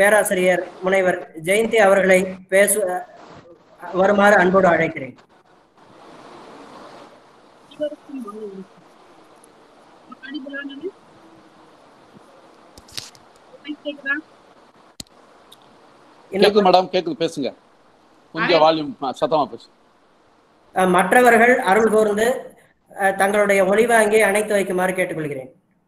பேராசிரியர் முனைவர் ஜெயந்தி அவர்களை பேச வருமாறு அன்போடு அழைக்கிறேன் இல்ல, கேக்குது மேடம் கேக்குது பேசுங்க கொஞ்சம் வால்யூம் சத்தமா பேசுங்க அஹ், மற்றவர்கள் அருள் கூர்ந்து அஹ், தங்களுடைய ஒளிவாங்கி அணைத்து வைக்குமாறு கேட்டுக்கொள்கிறேன்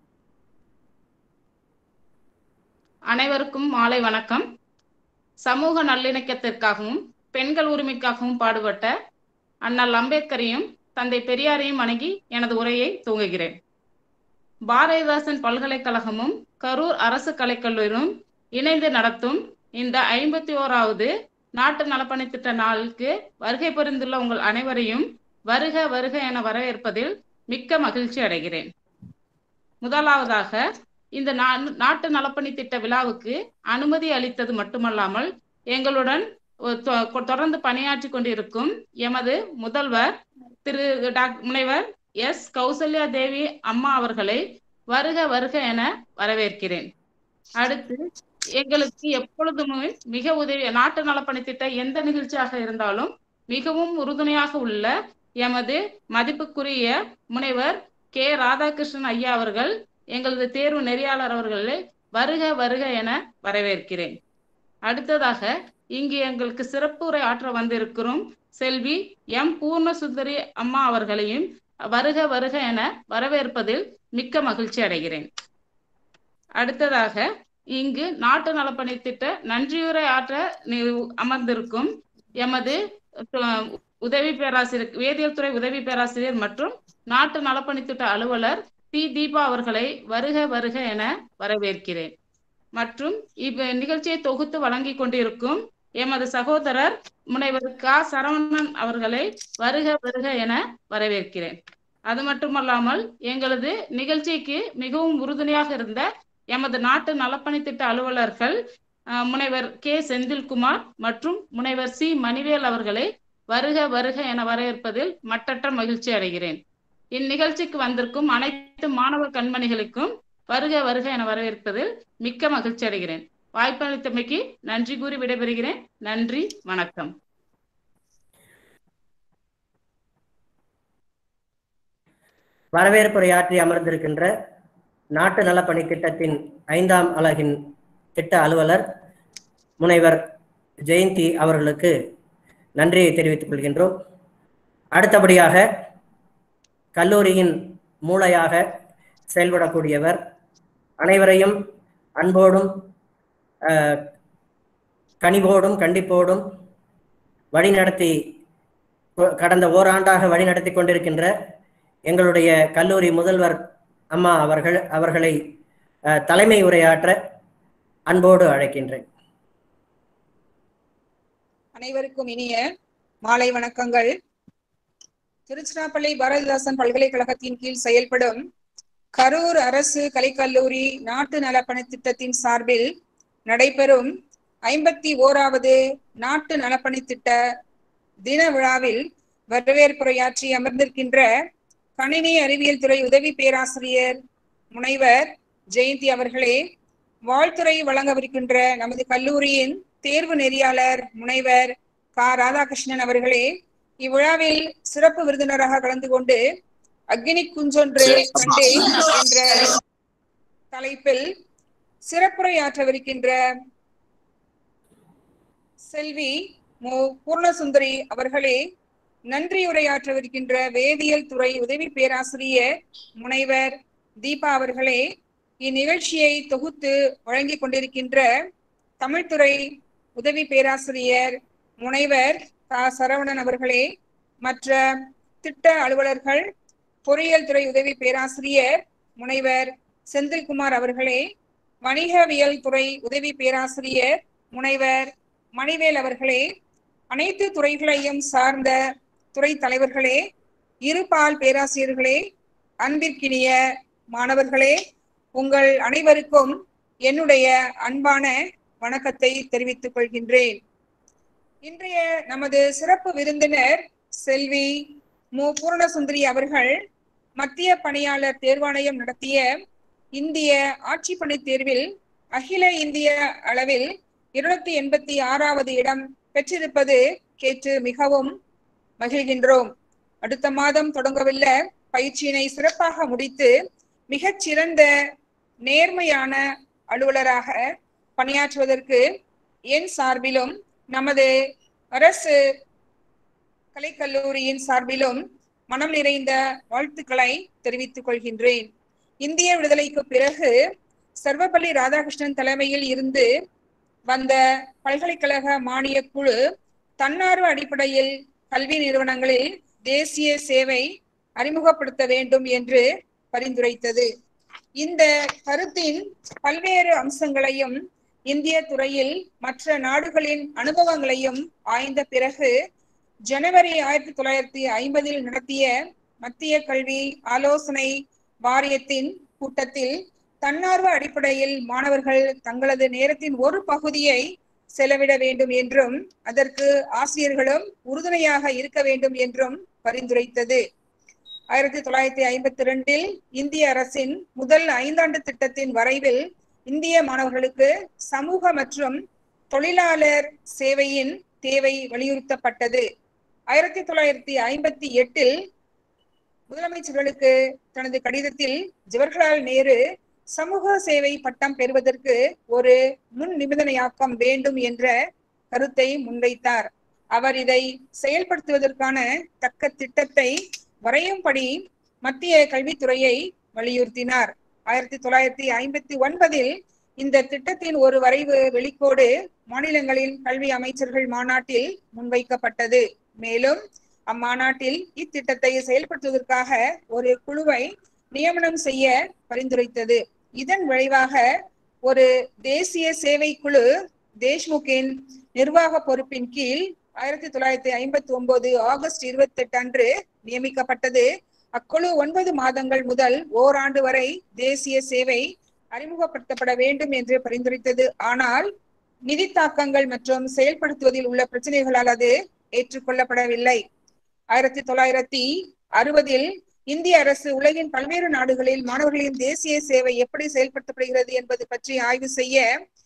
அனைவருக்கும் மாலை வணக்கம் சமூக நல்லிணக்கத்திற்காகவும் பெண்கள் உரிமைக்காகவும் பாடுபட்ட அண்ணல் அம்பேத்கரையும் தந்தை பெரியாரையும் வணங்கி எனது உரையை துவங்குகிறேன் பாரதிதாசன் பல்கலைக்கழகமும் கரூர் அரசு கலைக்கல்லூரியும் இணைந்து நடத்தும் இந்த ஐம்பத்தி ஓராவது நாட்டு நலப்பணி திட்ட நாளுக்கு வருகை புரிந்துள்ள உங்கள் அனைவரையும் வருக வருக என வரவேற்பதில் மிக்க மகிழ்ச்சி அடைகிறேன் முதலாவதாக இந்த நா- நாட்டு நலப்பணி திட்ட விழாவுக்கு அனுமதி அளித்தது மட்டுமல்லாமல் எங்களுடன் ஒ- தொ- தொடர்ந்து பணியாற்றி கொண்டிருக்கும் எமது முதல்வர் திரு டாக் முனைவர் எஸ் கௌசல்யா தேவி அம்மா அவர்களை வருக வருக என வரவேற்கிறேன் அடுத்து எங்களுக்கு எப்பொழுதுமே மிக உதவி நாட்டு நலப்பணி திட்ட எந்த நிகழ்ச்சியாக இருந்தாலும் மிகவும் உறுதுணையாக உள்ள எமது மதிப்புக்குரிய முனைவர் கே ராதாகிருஷ்ணன் ஐயா அவர்கள் எங்களது தேர்வு நெறியாளர் அவர்களை வருக வருக என வரவேற்கிறேன் அடுத்ததாக இங்கு எங்களுக்கு சிறப்பு உரை ஆற்ற வந்திருக்கிறோம் செல்வி எம் பூர்ணசுந்தரி அம்மா அவர்களையும் வருக வருக என வரவேற்பதில் மிக்க மகிழ்ச்சி அடைகிறேன் அடுத்ததாக இங்கு நாட்டு நலப்பணி திட்ட நன்றியுரை ஆற்ற நி- அமர்ந்திருக்கும் எமது அஹ், உதவி பேராசிரியர் வேதியியல் துறை உதவி பேராசிரியர் மற்றும் நாட்டு நலப்பணி திட்ட அலுவலர் பி தீபா அவர்களை வருக வருக என வரவேற்கிறேன் மற்றும் இவ் நிகழ்ச்சியை தொகுத்து வழங்கிக் கொண்டிருக்கும் எமது சகோதரர் முனைவர் க சரவணன் அவர்களை வருக வருக என வரவேற்கிறேன் அது மட்டுமல்லாமல் எங்களது நிகழ்ச்சிக்கு மிகவும் உறுதுணையாக இருந்த எமது நாட்டு நலப்பணி திட்ட அலுவலர்கள் அஹ், முனைவர் கே செந்தில்குமார் மற்றும் முனைவர் சி மணிவேல் அவர்களை வருக வருக என வரவேற்பதில் மட்டற்ற மகிழ்ச்சி அடைகிறேன் இந்நிகழ்ச்சிக்கு வந்திருக்கும் அனைத்து மாணவர் கண்மணிகளுக்கும் வருக வருக என வரவேற்பதில் மிக்க மகிழ்ச்சி அடைகிறேன் வாய்ப்பளித்தமைக்கு நன்றி கூறி விடைபெறுகிறேன் நன்றி வணக்கம் வரவேற்புரையாற்றி அமர்ந்திருக்கின்ற நாட்டு நலப்பணி திட்டத்தின் ஐந்தாம் அலகின் திட்ட அலுவலர் முனைவர் ஜெயந்தி அவர்களுக்கு நன்றியை தெரிவித்துக் கொள்கின்றோம் அடுத்தபடியாக கல்லூரியின் மூளையாக செயல்படக்கூடியவர் அனைவரையும் அன்போடும் அஹ், கனிவோடும் கண்டிப்போடும் வழிநடத்தி கடந்த ஓராண்டாக வழிநடத்தி கொண்டிருக்கின்ற எங்களுடைய கல்லூரி முதல்வர் அம்மா அவர்கள் அவர்களை அஹ், தலைமை உரையாற்ற அன்போடு அழைக்கின்றேன் அனைவருக்கும் இனிய மாலை வணக்கங்கள் திருச்சிராப்பள்ளி பாரதிதாசன் பல்கலைக்கழகத்தின் கீழ் செயல்படும் கரூர் அரசு கலைக்கல்லூரி நாட்டு நலப்பணி திட்டத்தின் சார்பில் நடைபெறும் ஐம்பத்தி ஓராவது நாட்டு நலப்பணி திட்ட தின விழாவில் வரவேற்புரையாற்றி அமர்ந்திருக்கின்ற கணினி அறிவியல் துறை உதவி பேராசிரியர் முனைவர் ஜெயந்தி அவர்களே வாழ்த்துறை வழங்கவிருக்கின்ற நமது கல்லூரியின் தேர்வு நெறியாளர் முனைவர் கா ராதாகிருஷ்ணன் அவர்களே இவ்விழாவில் சிறப்பு விருந்தினராக கலந்து கொண்டு அக்னி குஞ்சொன்று கண்டே என்ற தலைப்பில் சிறப்புரையாற்றவிருக்கின்ற செல்வி மு பூர்ணசுந்தரி அவர்களே நன்றியுரையாற்றவிருக்கின்ற வேதியியல் துறை உதவி பேராசிரியர் முனைவர் தீபா அவர்களே இந்நிகழ்ச்சியை தொகுத்து வழங்கிக் கொண்டிருக்கின்ற தமிழ்துறை உதவி பேராசிரியர் முனைவர் கா சரவணன் அவர்களே மற்ற திட்ட அலுவலர்கள் பொறியியல் துறை உதவி பேராசிரியர் முனைவர் செந்தில்குமார் அவர்களே வணிகவியல் துறை உதவி பேராசிரியர் முனைவர் மணிவேல் அவர்களே அனைத்து துறைகளையும் சார்ந்த துறை தலைவர்களே இருபால் பேராசிரியர்களே அன்பிற்கினிய மாணவர்களே உங்கள் அனைவருக்கும் என்னுடைய அன்பான வணக்கத்தை தெரிவித்துக் கொள்கின்றேன் இன்றைய நமது சிறப்பு விருந்தினர் செல்வி மு பூர்ணசுந்தரி அவர்கள் மத்திய பணியாளர் தேர்வாணையம் நடத்திய இந்திய ஆட்சிப்பணி தேர்வில் அகில இந்திய அளவில் இருநூத்தி எண்பத்தி ஆறாவது இடம் பெற்றிருப்பது கேட்டு மிகவும் மகிழ்கின்றோம் அடுத்த மாதம் தொடங்கவுள்ள பயிற்சியினை சிறப்பாக முடித்து மிகச் சிறந்த நேர்மையான அலுவலராக பணியாற்றுவதற்கு என் சார்பிலும் நமது அரசு கலைக்கல்லூரியின் சார்பிலும் மனம் நிறைந்த வாழ்த்துக்களை தெரிவித்துக் கொள்கின்றேன் இந்திய விடுதலைக்கு பிறகு சர்வப்பள்ளி ராதாகிருஷ்ணன் தலைமையில் இருந்து வந்த பல்கலைக்கழக மானிய குழு தன்னார்வ அடிப்படையில் கல்வி நிறுவனங்களில் தேசிய சேவை அறிமுகப்படுத்த வேண்டும் என்று பரிந்துரைத்தது இந்த கருத்தின் பல்வேறு அம்சங்களையும் இந்திய துறையில் மற்ற நாடுகளின் அனுபவங்களையும் ஆய்ந்த பிறகு ஜனவரி ஆயிரத்தி தொள்ளாயிரத்தி ஐம்பதில் நடத்திய மத்திய கல்வி ஆலோசனை வாரியத்தின் கூட்டத்தில் தன்னார்வ அடிப்படையில் மாணவர்கள் தங்களது நேரத்தின் ஒரு பகுதியை செலவிட வேண்டும் என்றும் அதற்கு ஆசிரியர்களும் உறுதுணையாக இருக்க வேண்டும் என்றும் பரிந்துரைத்தது ஆயிரத்தி தொள்ளாயிரத்தி ஐம்பத்தி ரெண்டில் இந்திய அரசின் முதல் ஐந்தாண்டு திட்டத்தின் வரைவில் இந்திய மாணவர்களுக்கு சமூக மற்றும் தொழிலாளர் சேவையின் தேவை வலியுறுத்தப்பட்டது ஆயிரத்தி தொள்ளாயிரத்தி ஐம்பத்தி எட்டில் முதலமைச்சர்களுக்கு தனது கடிதத்தில் ஜவஹர்லால் நேரு சமூக சேவை பட்டம் பெறுவதற்கு ஒரு முன் நிபந்தனையாக்கம் வேண்டும் என்ற கருத்தை முன்வைத்தார் அவர் இதை செயல்படுத்துவதற்கான தக்க திட்டத்தை வரையும்படி மத்திய கல்வித்துறையை வலியுறுத்தினார் ஆயிரத்தி தொள்ளாயிரத்தி ஐம்பத்தி ஒன்பதில் இந்த திட்டத்தின் ஒரு வரைவு வெளிக்கோடு மாநிலங்களின் கல்வி அமைச்சர்கள் மாநாட்டில் முன்வைக்கப்பட்டது மேலும் அம்மாநாட்டில் இத்திட்டத்தை செயல்படுத்துவதற்காக ஒரு குழுவை நியமனம் செய்ய பரிந்துரைத்தது இதன் விளைவாக ஒரு தேசிய சேவை குழு தேஷ்முக்கின் நிர்வாக பொறுப்பின் கீழ் ஆயிரத்தி தொள்ளாயிரத்தி ஐம்பத்தி ஒன்பது ஆகஸ்ட் இருபத்தி எட்டு அன்று நியமிக்கப்பட்டது அக்குழு ஒன்பது மாதங்கள் முதல் ஓராண்டு வரை தேசிய சேவை அறிமுகப்படுத்தப்பட வேண்டும் என்று பரிந்துரைத்தது ஆனால் நிதி தாக்கங்கள் மற்றும் செயல்படுத்துவதில் உள்ள பிரச்சனைகளால் அது ஏற்றுக்கொள்ளப்படவில்லை ஆயிரத்தி தொள்ளாயிரத்தி அறுபதில் இந்திய அரசு உலகின் பல்வேறு நாடுகளில் மாணவர்களின் தேசிய சேவை எப்படி செயல்படுத்தப்படுகிறது என்பது பற்றி ஆய்வு செய்ய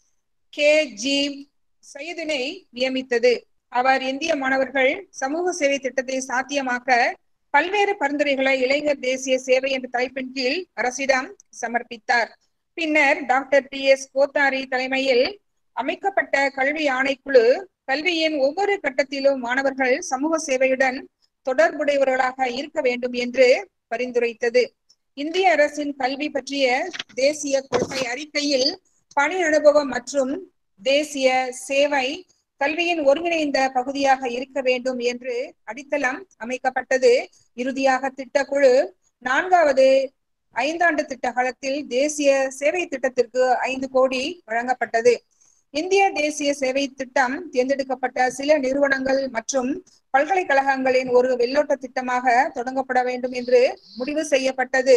கே ஜி சையதினை நியமித்தது அவர் இந்திய மாணவர்கள் சமூக சேவை திட்டத்தை சாத்தியமாக்க பல்வேறு பரிந்துரைகளை இளைஞர் தேசிய சேவை என்ற தலைப்பின் கீழ் அரசிடம் சமர்ப்பித்தார் பின்னர் டாக்டர் டி எஸ் கோத்தாரி தலைமையில் அமைக்கப்பட்ட கல்வி ஆணைக்குழு கல்வியின் ஒவ்வொரு கட்டத்திலும் மாணவர்கள் சமூக சேவையுடன் தொடர்புடையவர்களாக இருக்க வேண்டும் என்று பரிந்துரைத்தது இந்திய அரசின் கல்வி பற்றிய தேசிய கொள்கை அறிக்கையில் பணி அனுபவம் மற்றும் தேசிய சேவை கல்வியின் ஒருங்கிணைந்த பகுதியாக இருக்க வேண்டும் என்று அடித்தளம் அமைக்கப்பட்டது இறுதியாக திட்டக்குழு நான்காவது ஐந்தாண்டு திட்ட காலத்தில் தேசிய சேவை திட்டத்திற்கு ஐந்து கோடி வழங்கப்பட்டது இந்திய தேசிய சேவை திட்டம் தேர்ந்தெடுக்கப்பட்ட சில நிறுவனங்கள் மற்றும் பல்கலைக்கழகங்களின் ஒரு வெள்ளோட்ட திட்டமாக தொடங்கப்பட வேண்டும் என்று முடிவு செய்யப்பட்டது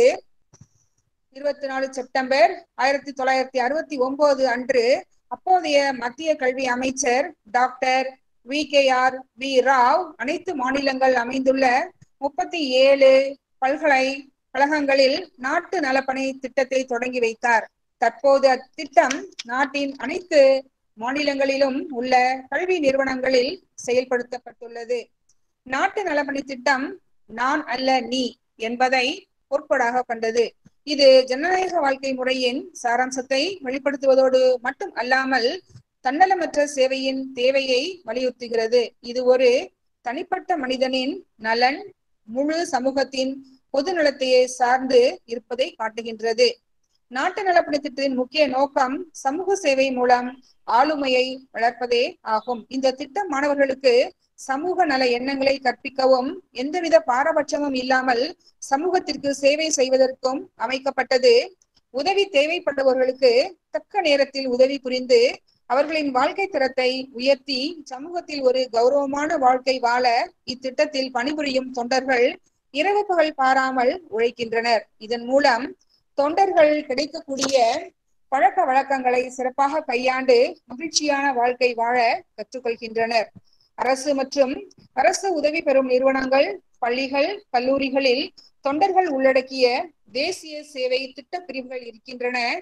இருபத்தி நாலு செப்டம்பர் ஆயிரத்தி தொள்ளாயிரத்தி அறுபத்தி ஒன்பது அன்று அப்போதைய மத்திய கல்வி அமைச்சர் doctor V K R V Rao அனைத்து மாநிலங்கள் அமைந்துள்ள முப்பத்தி ஏழு பல்கலை கழகங்களில் நாட்டு நலப்பணி திட்டத்தை தொடங்கி வைத்தார் தற்போது அத்திட்டம் நாட்டின் அனைத்து மாநிலங்களிலும் உள்ள கல்வி நிறுவனங்களில் செயல்படுத்தப்பட்டுள்ளது நாட்டு நலப்பணி திட்டம் நான் அல்ல நீ என்பதை பொறுப்படாக கொண்டது இது ஜனநாயக வாழ்க்கை முறையின் சாராம்சத்தை வெளிப்படுத்துவதோடு மட்டும் அல்லாமல் தன்னலமற்ற சேவையின் தேவையை வலியுறுத்துகிறது இது ஒரு தனிப்பட்ட மனிதனின் நலன் முழு சமூகத்தின் பொது நலத்தையே சார்ந்து இருப்பதை காட்டுகின்றது நாட்டு நலப்பணி திட்டத்தின் முக்கிய நோக்கம் சமூக சேவை மூலம் ஆளுமையை வளர்ப்பதே ஆகும் இந்த திட்டம் மாணவர்களுக்கு சமூக நல எண்ணங்களை கற்பிக்கவும் எந்தவித பாரபட்சமும் இல்லாமல் சமூகத்திற்கு சேவை செய்வதற்கும் அமைக்கப்பட்டது உதவி தேவைப்படுபவர்களுக்கு தக்க நேரத்தில் உதவி புரிந்து அவர்களின் வாழ்க்கை தரத்தை உயர்த்தி சமூகத்தில் ஒரு கௌரவமான வாழ்க்கை வாழ இத்திட்டத்தில் பணிபுரியும் தொண்டர்கள் இரவு பகல் பாராமல் உழைக்கின்றனர் இதன் மூலம் தொண்டர்கள் கிடைக்கக்கூடிய பழக்க வழக்கங்களை சிறப்பாக கையாண்டு மகிழ்ச்சியான வாழ்க்கை வாழ கற்றுக்கொள்கின்றனர் அரசு மற்றும் அரசு உதவி பெறும் நிறுவனங்கள் பள்ளிகள் கல்லூரிகளில் தொண்டர்கள் உள்ளடக்கிய தேசிய சேவை திட்ட பிரிவுகள் இருக்கின்றன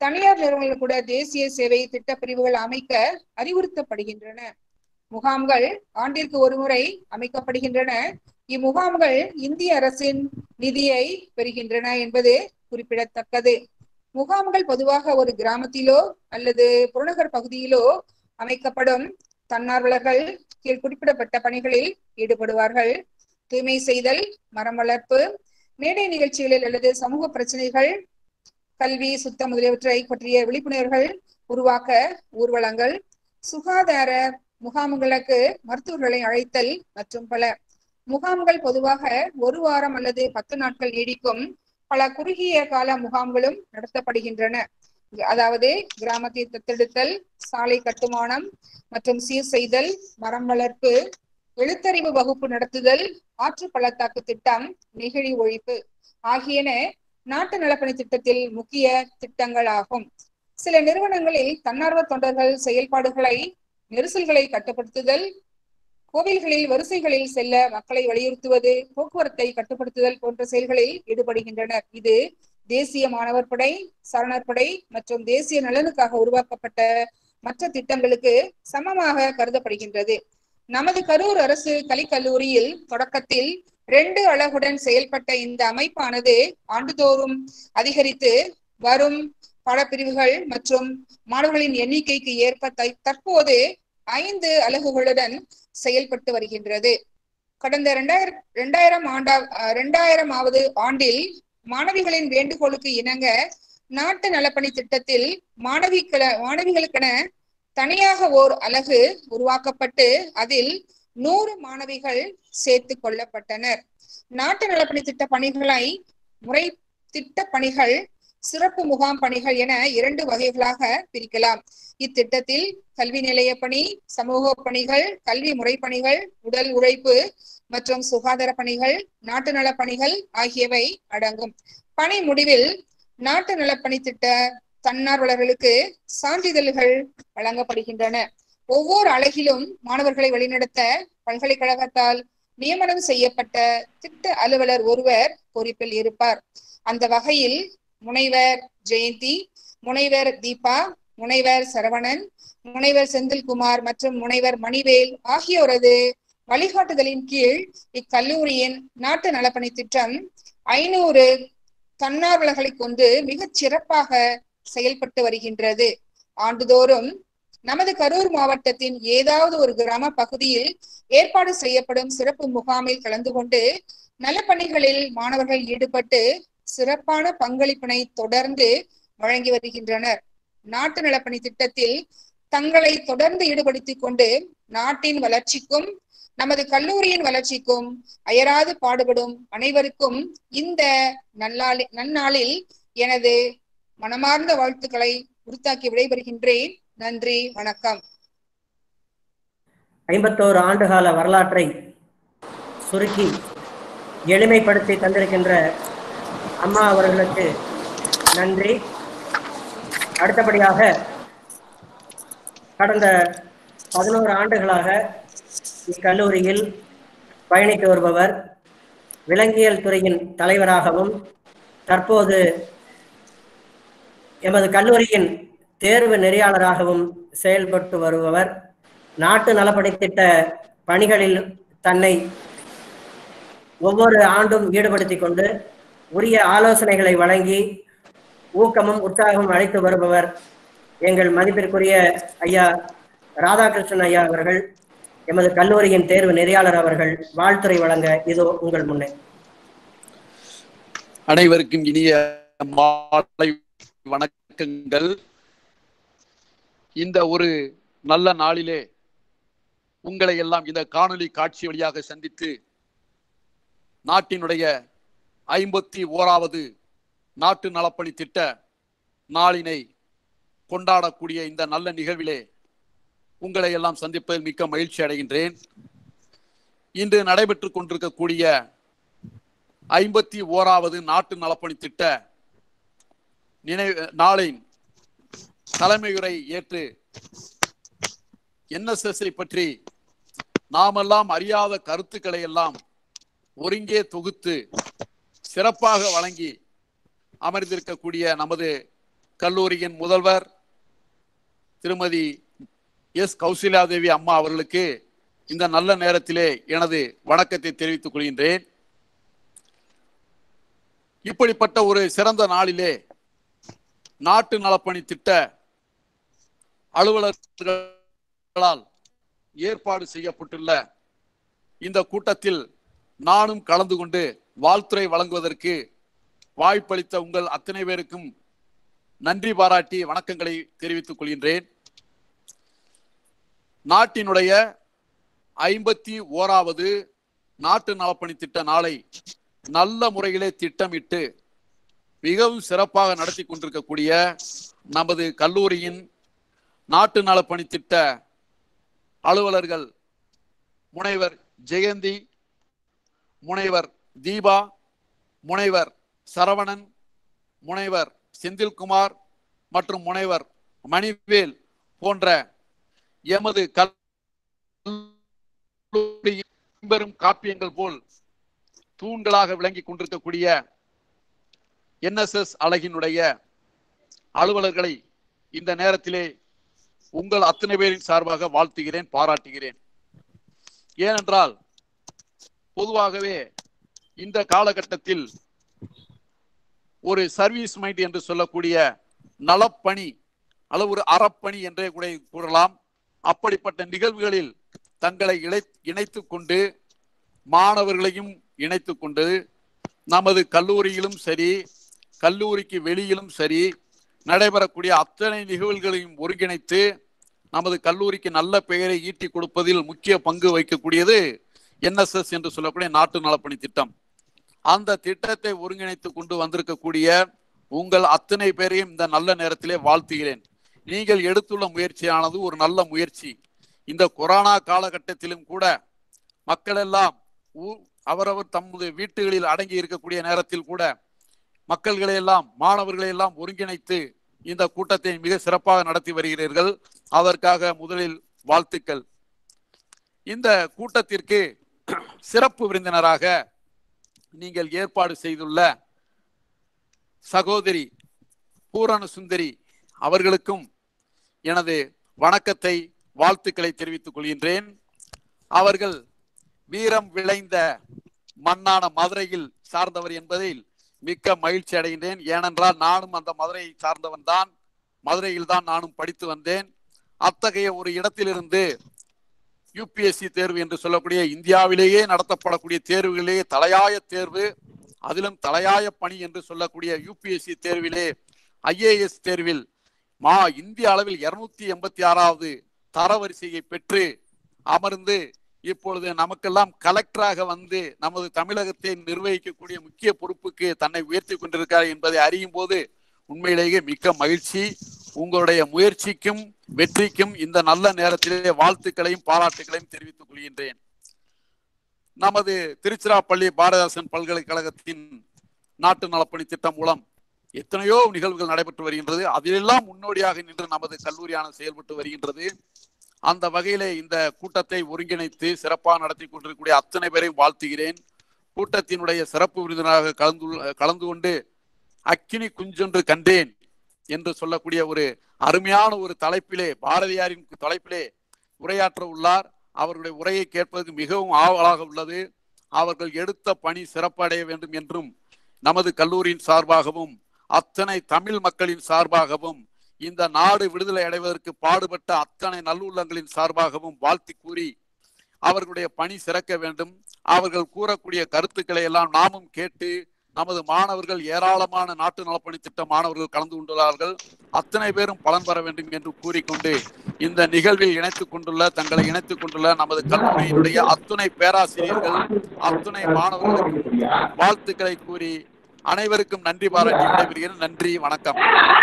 தனியார் நிறுவனங்கள் கூட தேசிய சேவை திட்ட பிரிவுகள் அமைக்க அறிவுறுத்தப்படுகின்றன முகாம்கள் ஆண்டிற்கு ஒருமுறை அமைக்கப்படுகின்றன இம்முகாம்கள் இந்திய அரசின் நிதியை பெறுகின்றன என்பது குறிப்பிடத்தக்கது முகாம்கள் பொதுவாக ஒரு கிராமத்திலோ அல்லது புறநகர் பகுதியிலோ அமைக்கப்படும் தன்னார்வலர்கள் கீழ் குறிப்பிடப்பட்ட பணிகளில் ஈடுபடுவார்கள் தூய்மை செய்தல் மரம் வளர்ப்பு மேடை நிகழ்ச்சிகளில் அல்லது சமூக பிரச்சனைகள் கல்வி சுத்தம் முதலியவற்றை பற்றிய விழிப்புணர்வுகள் உருவாக்க ஊர்வலங்கள் சுகாதார முகாம்களுக்கு மருத்துவர்களை அழைத்தல் மற்றும் பல முகாம்கள் பொதுவாக ஒரு வாரம் அல்லது பத்து நாட்கள் நீடிக்கும் பல குறுகிய கால முகாம்களும் நடத்தப்படுகின்றன அதாவது கிராமத்தை தத்தெடுத்தல் சாலை கட்டுமானம் மற்றும் சீர் செய்தல் மரம் வளர்ப்பு எழுத்தறிவு வகுப்பு நடத்துதல் ஆற்று பள்ளத்தாக்கு திட்டம் நெகிழி ஒழிப்பு ஆகியன நாட்டு நலப்பணி திட்டத்தில் முக்கிய திட்டங்கள் ஆகும் சில நிறுவனங்களில் தன்னார்வ தொண்டர்கள் செயல்பாடுகளை நெரிசல்களை கட்டுப்படுத்துதல் கோவில்களில் வரிசைகளில் செல்ல மக்களை வலியுறுத்துவது போக்குவரத்தை கட்டுப்படுத்துதல் போன்ற செயல்களில் ஈடுபடுகின்றனர் இது தேசிய மாணவர் படை சரணர் படை மற்றும் தேசிய நலனுக்காக உருவாக்கப்பட்ட மற்ற திட்டங்களுக்கு சமமாக கருதப்படுகின்றது நமது கரூர் அரசு கலைக்கல்லூரியில் தொடக்கத்தில் ரெண்டு அழகுடன் செயல்பட்ட இந்த அமைப்பானது ஆண்டுதோறும் அதிகரித்து வரும் பாடப்பிரிவுகள் மற்றும் மாணவர்களின் எண்ணிக்கைக்கு ஏற்ப தை- தற்போது ஐந்து அலகுகளுடன் செயல்பட்டு வருகின்றது கடந்த இரண்டாயிரம் இரண்டாயிரம் ஆண்டா அஹ் இரண்டாயிரமாவது ஆண்டில் மாணவிகளின் வேண்டுகோளுக்கு இணங்க நாட்டு நலப்பணி திட்டத்தில் மாணவிகள மாணவிகளுக்கென தனியாக ஓர் அலகு உருவாக்கப்பட்டு அதில் நூறு மாணவிகள் சேர்த்து கொள்ளப்பட்டனர் நாட்டு நலப்பணி திட்ட பணிகளை முறை திட்ட பணிகள் சிறப்பு முகாம் பணிகள் என இரண்டு வகைகளாக பிரிக்கலாம் இத்திட்டத்தில் கல்வி நிலைய பணி சமூக பணிகள் கல்வி முறை பணிகள் உடல் உழைப்பு மற்றும் சுகாதார பணிகள் நாட்டு நல பணிகள் ஆகியவை அடங்கும் பணி முடிவில் நாட்டு நலப்பணி திட்ட தன்னார்வலர்களுக்கு சான்றிதழ்கள் வழங்கப்படுகின்றன ஒவ்வொரு அலகிலும் மாணவர்களை வழிநடத்த பல்கலைக்கழகத்தால் நியமனம் செய்யப்பட்ட திட்ட அலுவலர் ஒருவர் பொறுப்பில் இருப்பார் அந்த வகையில் முனைவர் ஜெயந்தி முனைவர் தீபா முனைவர் சரவணன் முனைவர் செந்தில்குமார் மற்றும் முனைவர் மணிவேல் ஆகியோரது வழிகாட்டுதலின் கீழ் இக்கல்லூரியின் நாட்டு நலப்பணி திட்டம் ஐநூறு தன்னார்வலர்களை கொண்டு மிகச் சிறப்பாக செயல்பட்டு வருகின்றது ஆண்டுதோறும் நமது கரூர் மாவட்டத்தின் ஏதாவது ஒரு கிராம பகுதியில் ஏற்பாடு செய்யப்படும் சிறப்பு முகாமில் கலந்து கொண்டு நலப்பணிகளில் மாணவர்கள் ஈடுபட்டு சிறப்பான பங்களிப்பினை தொடர்ந்து வழங்கி வருகின்றனர் நாட்டு நலப்பணி திட்டத்தில் தங்களை தொடர்ந்து ஈடுபடுத்திக் கொண்டு நாட்டின் வளர்ச்சிக்கும் நமது கல்லூரியின் வளர்ச்சிக்கும் அயராது பாடுபடும் அனைவருக்கும் இந்த நல்லாளி நன்னாளில் எனது மனமார்ந்த வாழ்த்துக்களை உறுத்தாக்கி விடைபெறுகின்றேன் நன்றி வணக்கம் ஐம்பத்தோரு ஆண்டுகால வரலாற்றை சுருக்கி எளிமைப்படுத்தி தந்திருக்கின்ற அம்மா அவர்களுக்கு நன்றி அடுத்தபடியாக கடந்த பதினோரு ஆண்டுகளாக இக்கல்லூரியில் பயணித்து வருபவர் விலங்கியல் துறையின் தலைவராகவும் தற்போது எமது கல்லூரியின் தேர்வு நெறியாளராகவும் செயல்பட்டு வருபவர் நாட்டு நலப்பணி திட்ட பணிகளில் தன்னை ஒவ்வொரு ஆண்டும் ஈடுபடுத்திக் கொண்டு உரிய ஆலோசனைகளை வழங்கி ஊக்கமும் உற்சாகமும் அளித்து வருபவர் எங்கள் மதிப்பிற்குரிய ஐயா ராதாகிருஷ்ணன் ஐயா அவர்கள் எமது கல்லூரியின் தேர்வு நெறியாளர் அவர்கள் வாழ்த்துறை வழங்க இதோ உங்கள் முன்னே அனைவருக்கும் இனிய மாலை வணக்கங்கள் இந்த ஒரு நல்ல நாளிலே உங்களை எல்லாம் இந்த காணொளி காட்சி வழியாக சந்தித்து நாட்டினுடைய ஐம்பத்தி ஓராவது நாட்டு நலப்பணி திட்ட நாளினை கொண்டாடக்கூடிய இந்த நல்ல நிகழ்விலே உங்களை எல்லாம் சந்திப்பதில் மிக்க மகிழ்ச்சி அடைகின்றேன் இன்று நடைபெற்றுக் கொண்டிருக்கக்கூடிய ஐம்பத்தி ஓராவது நாட்டு நலப்பணி திட்ட நினைவு நாளின் தலைமையுரை ஏற்று என்எஸ்எஸ்ஐ பற்றி நாமெல்லாம் அறியாத கருத்துக்களை எல்லாம் ஒருங்கே தொகுத்து சிறப்பாக வழங்கி அமர்ந்திருக்கக்கூடிய நமது கல்லூரியின் முதல்வர் திருமதி எஸ் கௌசல்யாதேவி அம்மா அவர்களுக்கு இந்த நல்ல நேரத்திலே எனது வணக்கத்தை தெரிவித்துக் கொள்கின்றேன் இப்படிப்பட்ட ஒரு சிறந்த நாளிலே நாட்டு நலப்பணி திட்ட அலுவலர்களால் ஏற்பாடு செய்யப்பட்டுள்ள இந்த கூட்டத்தில் நானும் கலந்து கொண்டு வாழ்த்துறை வழங்குவதற்கு வாய்ப்பளித்த உங்கள் அத்தனை பேருக்கும் நன்றி பாராட்டி வணக்கங்களை தெரிவித்துக் கொள்கின்றேன் நாட்டினுடைய ஐம்பத்தி ஓராவது நாட்டு நலப்பணி திட்ட நாளை நல்ல முறையிலே திட்டமிட்டு மிகவும் சிறப்பாக நடத்தி கொண்டிருக்கக்கூடிய நமது கல்லூரியின் நாட்டு நலப்பணி திட்ட அலுவலர்கள் முனைவர் ஜெயந்தி முனைவர் தீபா முனைவர் சரவணன் முனைவர் செந்தில்குமார் மற்றும் முனைவர் மணிவேல் போன்ற எமது கல்லூரி பெரும் காப்பியங்கள் போல் தூண்களாக விளங்கி கொண்டிருக்கக்கூடிய என்எஸ்எஸ் அழகினுடைய அலுவலர்களை இந்த நேரத்திலே உங்கள் அத்தனை பேரின் சார்பாக வாழ்த்துகிறேன் பாராட்டுகிறேன் ஏனென்றால் பொதுவாகவே இந்த காலகட்டத்தில் ஒரு சர்வீஸ் மைண்ட் என்று சொல்லக்கூடிய நலப்பணி அல்லது ஒரு அறப்பணி என்றே கூட கூறலாம் அப்படிப்பட்ட நிகழ்வுகளில் தங்களை இணை இணைத்துக் கொண்டு மாணவர்களையும் இணைத்துக் கொண்டு நமது கல்லூரியிலும் சரி கல்லூரிக்கு வெளியிலும் சரி நடைபெறக்கூடிய அத்தனை நிகழ்வுகளையும் ஒருங்கிணைத்து நமது கல்லூரிக்கு நல்ல பெயரை ஈட்டி கொடுப்பதில் முக்கிய பங்கு வகிக்கக்கூடியது என்எஸ்எஸ் என்று சொல்லக்கூடிய நாட்டு நலப்பணி திட்டம் அந்த திட்டத்தை ஒருங்கிணைத்து கொண்டு வந்திருக்கக்கூடிய உங்கள் அத்தனை பேரையும் இந்த நல்ல நேரத்திலே வாழ்த்துகிறேன் நீங்கள் எடுத்துள்ள முயற்சியானது ஒரு நல்ல முயற்சி இந்த கொரோனா காலகட்டத்திலும் கூட மக்கள் எல்லாம் ஊ- அவரவர் தமது வீட்டுகளில் அடங்கி இருக்கக்கூடிய நேரத்தில் கூட மக்கள்களை எல்லாம் மாணவர்களை எல்லாம் ஒருங்கிணைத்து இந்த கூட்டத்தை மிக சிறப்பாக நடத்தி வருகிறீர்கள் அதற்காக முதலில் வாழ்த்துக்கள் இந்த கூட்டத்திற்கு சிறப்பு விருந்தினராக நீங்கள் ஏற்பாடு செய்துள்ள சகோதரி பூரண சுந்தரி அவர்களுக்கும் எனது வணக்கத்தை வாழ்த்துக்களை தெரிவித்துக் கொள்கின்றேன் அவர்கள் வீரம் விளைந்த மண்ணான மதுரையில் சார்ந்தவர் என்பதில் மிக்க மகிழ்ச்சி அடைகின்றேன் ஏனென்றால் நானும் அந்த மதுரையை சார்ந்தவன் தான் மதுரையில் தான் நானும் படித்து வந்தேன் அத்தகைய ஒரு இடத்திலிருந்து யூபிஎஸ்சி தேர்வு என்று சொல்லக்கூடிய இந்தியாவிலேயே நடத்தப்படக்கூடிய தேர்வுகளிலேயே தலையாய தேர்வு அதிலும் தலையாய பணி என்று சொல்லக்கூடிய யூபிஎஸ்சி தேர்விலே ஐஏஎஸ் தேர்வில் மா இந்திய அளவில் இருநூத்தி எண்பத்தி ஆறாவது தரவரிசையை பெற்று அமர்ந்து இப்பொழுது நமக்கெல்லாம் கலெக்டராக வந்து நமது தமிழகத்தை நிர்வகிக்கக்கூடிய முக்கிய பொறுப்புக்கு தன்னை உயர்த்தி கொண்டிருக்கிறார் என்பதை அறியும் போது உண்மையிலேயே மிக்க மகிழ்ச்சி உங்களுடைய முயற்சிக்கும் வெற்றிக்கும் இந்த நல்ல நேரத்திலே வாழ்த்துக்களையும் பாராட்டுகளையும் தெரிவித்துக் கொள்கின்றேன் நமது திருச்சிராப்பள்ளி பாரதாசன் பல்கலைக்கழகத்தின் நாட்டு நலப்பணி திட்டம் மூலம் எத்தனையோ நிகழ்வுகள் நடைபெற்று வருகின்றது அதிலெல்லாம் முன்னோடியாக நின்று நமது கல்லூரியானது செயல்பட்டு வருகின்றது அந்த வகையிலே இந்த கூட்டத்தை ஒருங்கிணைத்து சிறப்பாக நடத்தி கொண்டிருக்கக்கூடிய அத்தனை பேரையும் வாழ்த்துகிறேன் கூட்டத்தினுடைய சிறப்பு விருந்தினராக கலந்து கலந்து கொண்டு அக்கினி குஞ்சொன்று கண்டேன் என்று சொல்லக்கூடிய ஒரு அருமையான ஒரு தலைப்பிலே பாரதியாரின் தலைப்பிலே உரையாற்ற உள்ளார் அவர்களுடைய உரையை கேட்பதற்கு மிகவும் ஆவலாக உள்ளது அவர்கள் எடுத்த பணி சிறப்படைய வேண்டும் என்றும் நமது கல்லூரியின் சார்பாகவும் அத்தனை தமிழ் மக்களின் சார்பாகவும் இந்த நாடு விடுதலை அடைவதற்கு பாடுபட்ட அத்தனை நல்லுள்ளங்களின் சார்பாகவும் வாழ்த்தி கூறி அவர்களுடைய பணி சிறக்க வேண்டும் அவர்கள் கூறக்கூடிய கருத்துக்களை எல்லாம் நாமும் கேட்டு நமது மாணவர்கள் ஏராளமான நாட்டு நலப்பணி திட்ட மாணவர்கள் கலந்து கொண்டுள்ளார்கள் அத்தனை பேரும் பலன் பெற வேண்டும் என்று கூறிக்கொண்டு இந்த நிகழ்வில் இணைத்துக் கொண்டுள்ள தங்களை இணைத்துக் கொண்டுள்ள நமது கல்லூரியினுடைய அத்துணை பேராசிரியர்கள் அத்துணை மாணவர்களுக்கும் வாழ்த்துக்களை கூறி அனைவருக்கும் நன்றி பாராட்டி விடைபெறுகிறேன் நன்றி வணக்கம்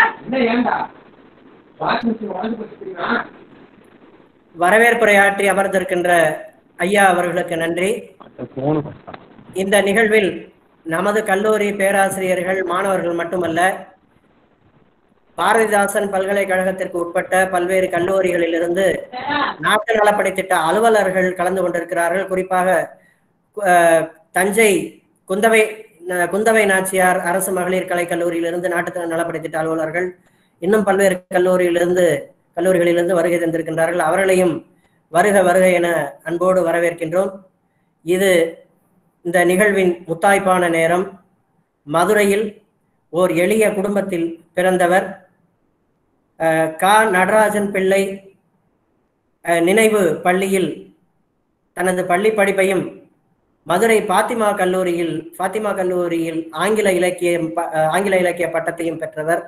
வரவேற்புரையாற்றி அமர்ந்திருக்கின்ற ஐயா அவர்களுக்கு நன்றி இந்த நிகழ்வில் நமது கல்லூரி பேராசிரியர்கள் மாணவர்கள் மட்டுமல்ல பாரதிதாசன் பல்கலைக்கழகத்திற்கு உட்பட்ட பல்வேறு கல்லூரிகளிலிருந்து நாட்டு நலப்பணி திட்ட அலுவலர்கள் கலந்து கொண்டிருக்கிறார்கள் குறிப்பாக அஹ், தஞ்சை குந்தவை ந- குந்தவை நாச்சியார் அரசு மகளிர் கலைக் கல்லூரியிலிருந்து நாட்டு நலப்பணி திட்ட அலுவலர்கள் இன்னும் பல்வேறு கல்லூரியிலிருந்து கல்லூரிகளிலிருந்து வருகை தந்திருக்கின்றார்கள் அவர்களையும் வருக வருக என அன்போடு வரவேற்கின்றோம் இது இந்த நிகழ்வின் முத்தாய்ப்பான நேரம் மதுரையில் ஓர் எளிய குடும்பத்தில் பிறந்தவர் அஹ், கா நடராஜன் பிள்ளை அஹ், நினைவு பள்ளியில் தனது பள்ளி படிப்பையும் மதுரை பாத்திமா கல்லூரியில் பாத்திமா கல்லூரியில் ஆங்கில இலக்கியம் ப- அஹ், ஆங்கில இலக்கிய பட்டத்தையும் பெற்றவர்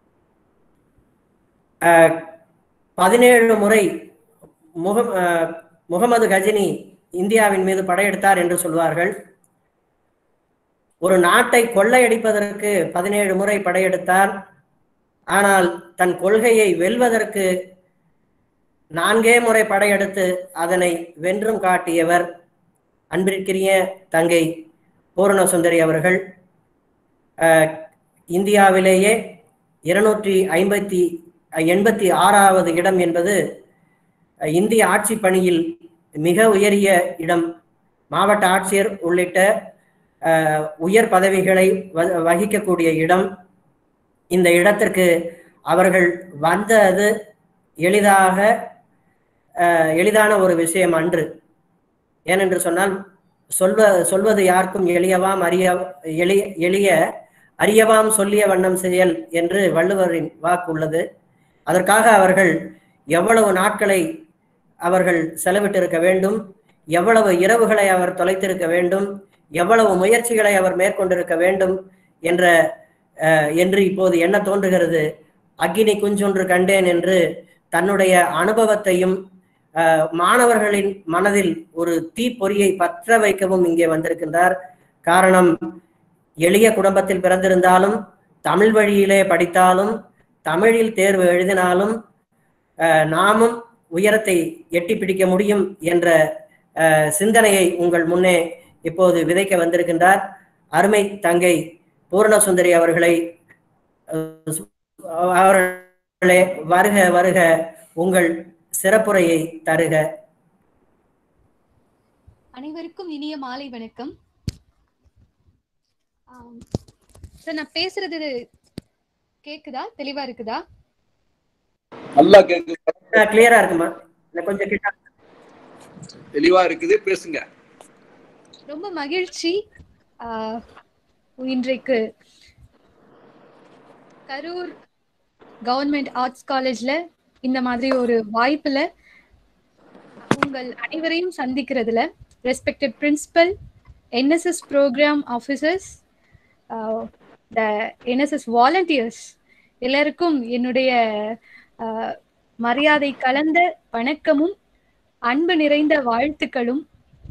அஹ், பதினேழு முறை முக அஹ், முகமது கஜினி இந்தியாவின் மீது படையெடுத்தார் என்று சொல்வார்கள் ஒரு நாட்டை கொள்ளையடிப்பதற்கு பதினேழு முறை படையெடுத்தார் ஆனால் தன் கொள்கையை வெல்வதற்கு நான்கே முறை படையெடுத்து அதனை வென்றும் காட்டியவர் அன்பிற்கிரிய தங்கை பூரண சுந்தரி அவர்கள் அஹ், இந்தியாவிலேயே இருநூற்றி ஐம்பத்தி எண்பத்தி ஆறாவது இடம் என்பது அஹ், இந்திய ஆட்சி பணியில் மிக உயரிய இடம் மாவட்ட ஆட்சியர் உள்ளிட்ட அஹ், உயர் பதவிகளை வ- வகிக்கக்கூடிய இடம் இந்த இடத்திற்கு அவர்கள் வந்தது எளிதாக அஹ், எளிதான ஒரு விஷயம் அன்று ஏனென்று சொன்னால் சொல்வ சொல்வது யாருக்கும் எளியவாம் அறிய எளிய எளிய அறியவாம் சொல்லிய வண்ணம் செயல் என்று வள்ளுவரின் வாக்கு உள்ளது அதற்காக அவர்கள் எவ்வளவு நாட்களை அவர்கள் செலவிட்டிருக்க வேண்டும் எவ்வளவு இரவுகளை அவர் தொலைத்திருக்க வேண்டும் எவ்வளவு முயற்சிகளை அவர் மேற்கொண்டிருக்க வேண்டும் என்ற அஹ், என்று இப்போது என்ன தோன்றுகிறது அக்கினி குஞ்சொன்று கண்டேன் என்று தன்னுடைய அனுபவத்தையும் அஹ், மாணவர்களின் மனதில் ஒரு தீப்பொறியை பற்ற வைக்கவும் இங்கே வந்திருக்கின்றார் காரணம் எளிய குடும்பத்தில் பிறந்திருந்தாலும் தமிழ் வழியிலே படித்தாலும் தமிழில் தேர்வு எழுதினாலும் அஹ், நாமும் உயரத்தை எட்டி பிடிக்க முடியும் என்ற அஹ், சிந்தனையை உங்கள் முன்னே இப்போது விதைக்க வந்திருக்கின்றார் அருமை தங்கை பூர்ணசுந்தரி அவர்களை அஹ், அவர்களே வருக வருக உங்கள் சிறப்புரையை தருக அனைவருக்கும் இனிய மாலை வணக்கம் சார் நான் பேசுறது கேக்குதா தெளிவா இருக்குதா நல்லா கேக்குது கிளியரா இருக்குமா இன்னும் கொஞ்சம் கிட்ட தெளிவா இருக்குது பேசுங்க ரொம்ப மகிழ்ச்சி ஆஹ், இன்றைக்கு கரூர் கவர்மெண்ட் ஆர்ட்ஸ் காலேஜ்ல இந்த மாதிரி ஒரு வாய்ப்புல உங்கள் அனைவரையும் சந்திக்கிறதுல respected principal NSS program officers the NSS volunteers எல்லாருக்கும் என்னுடைய ஆஹ், மரியாதை கலந்த வணக்கமும் அன்பு நிறைந்த வாழ்த்துக்களும்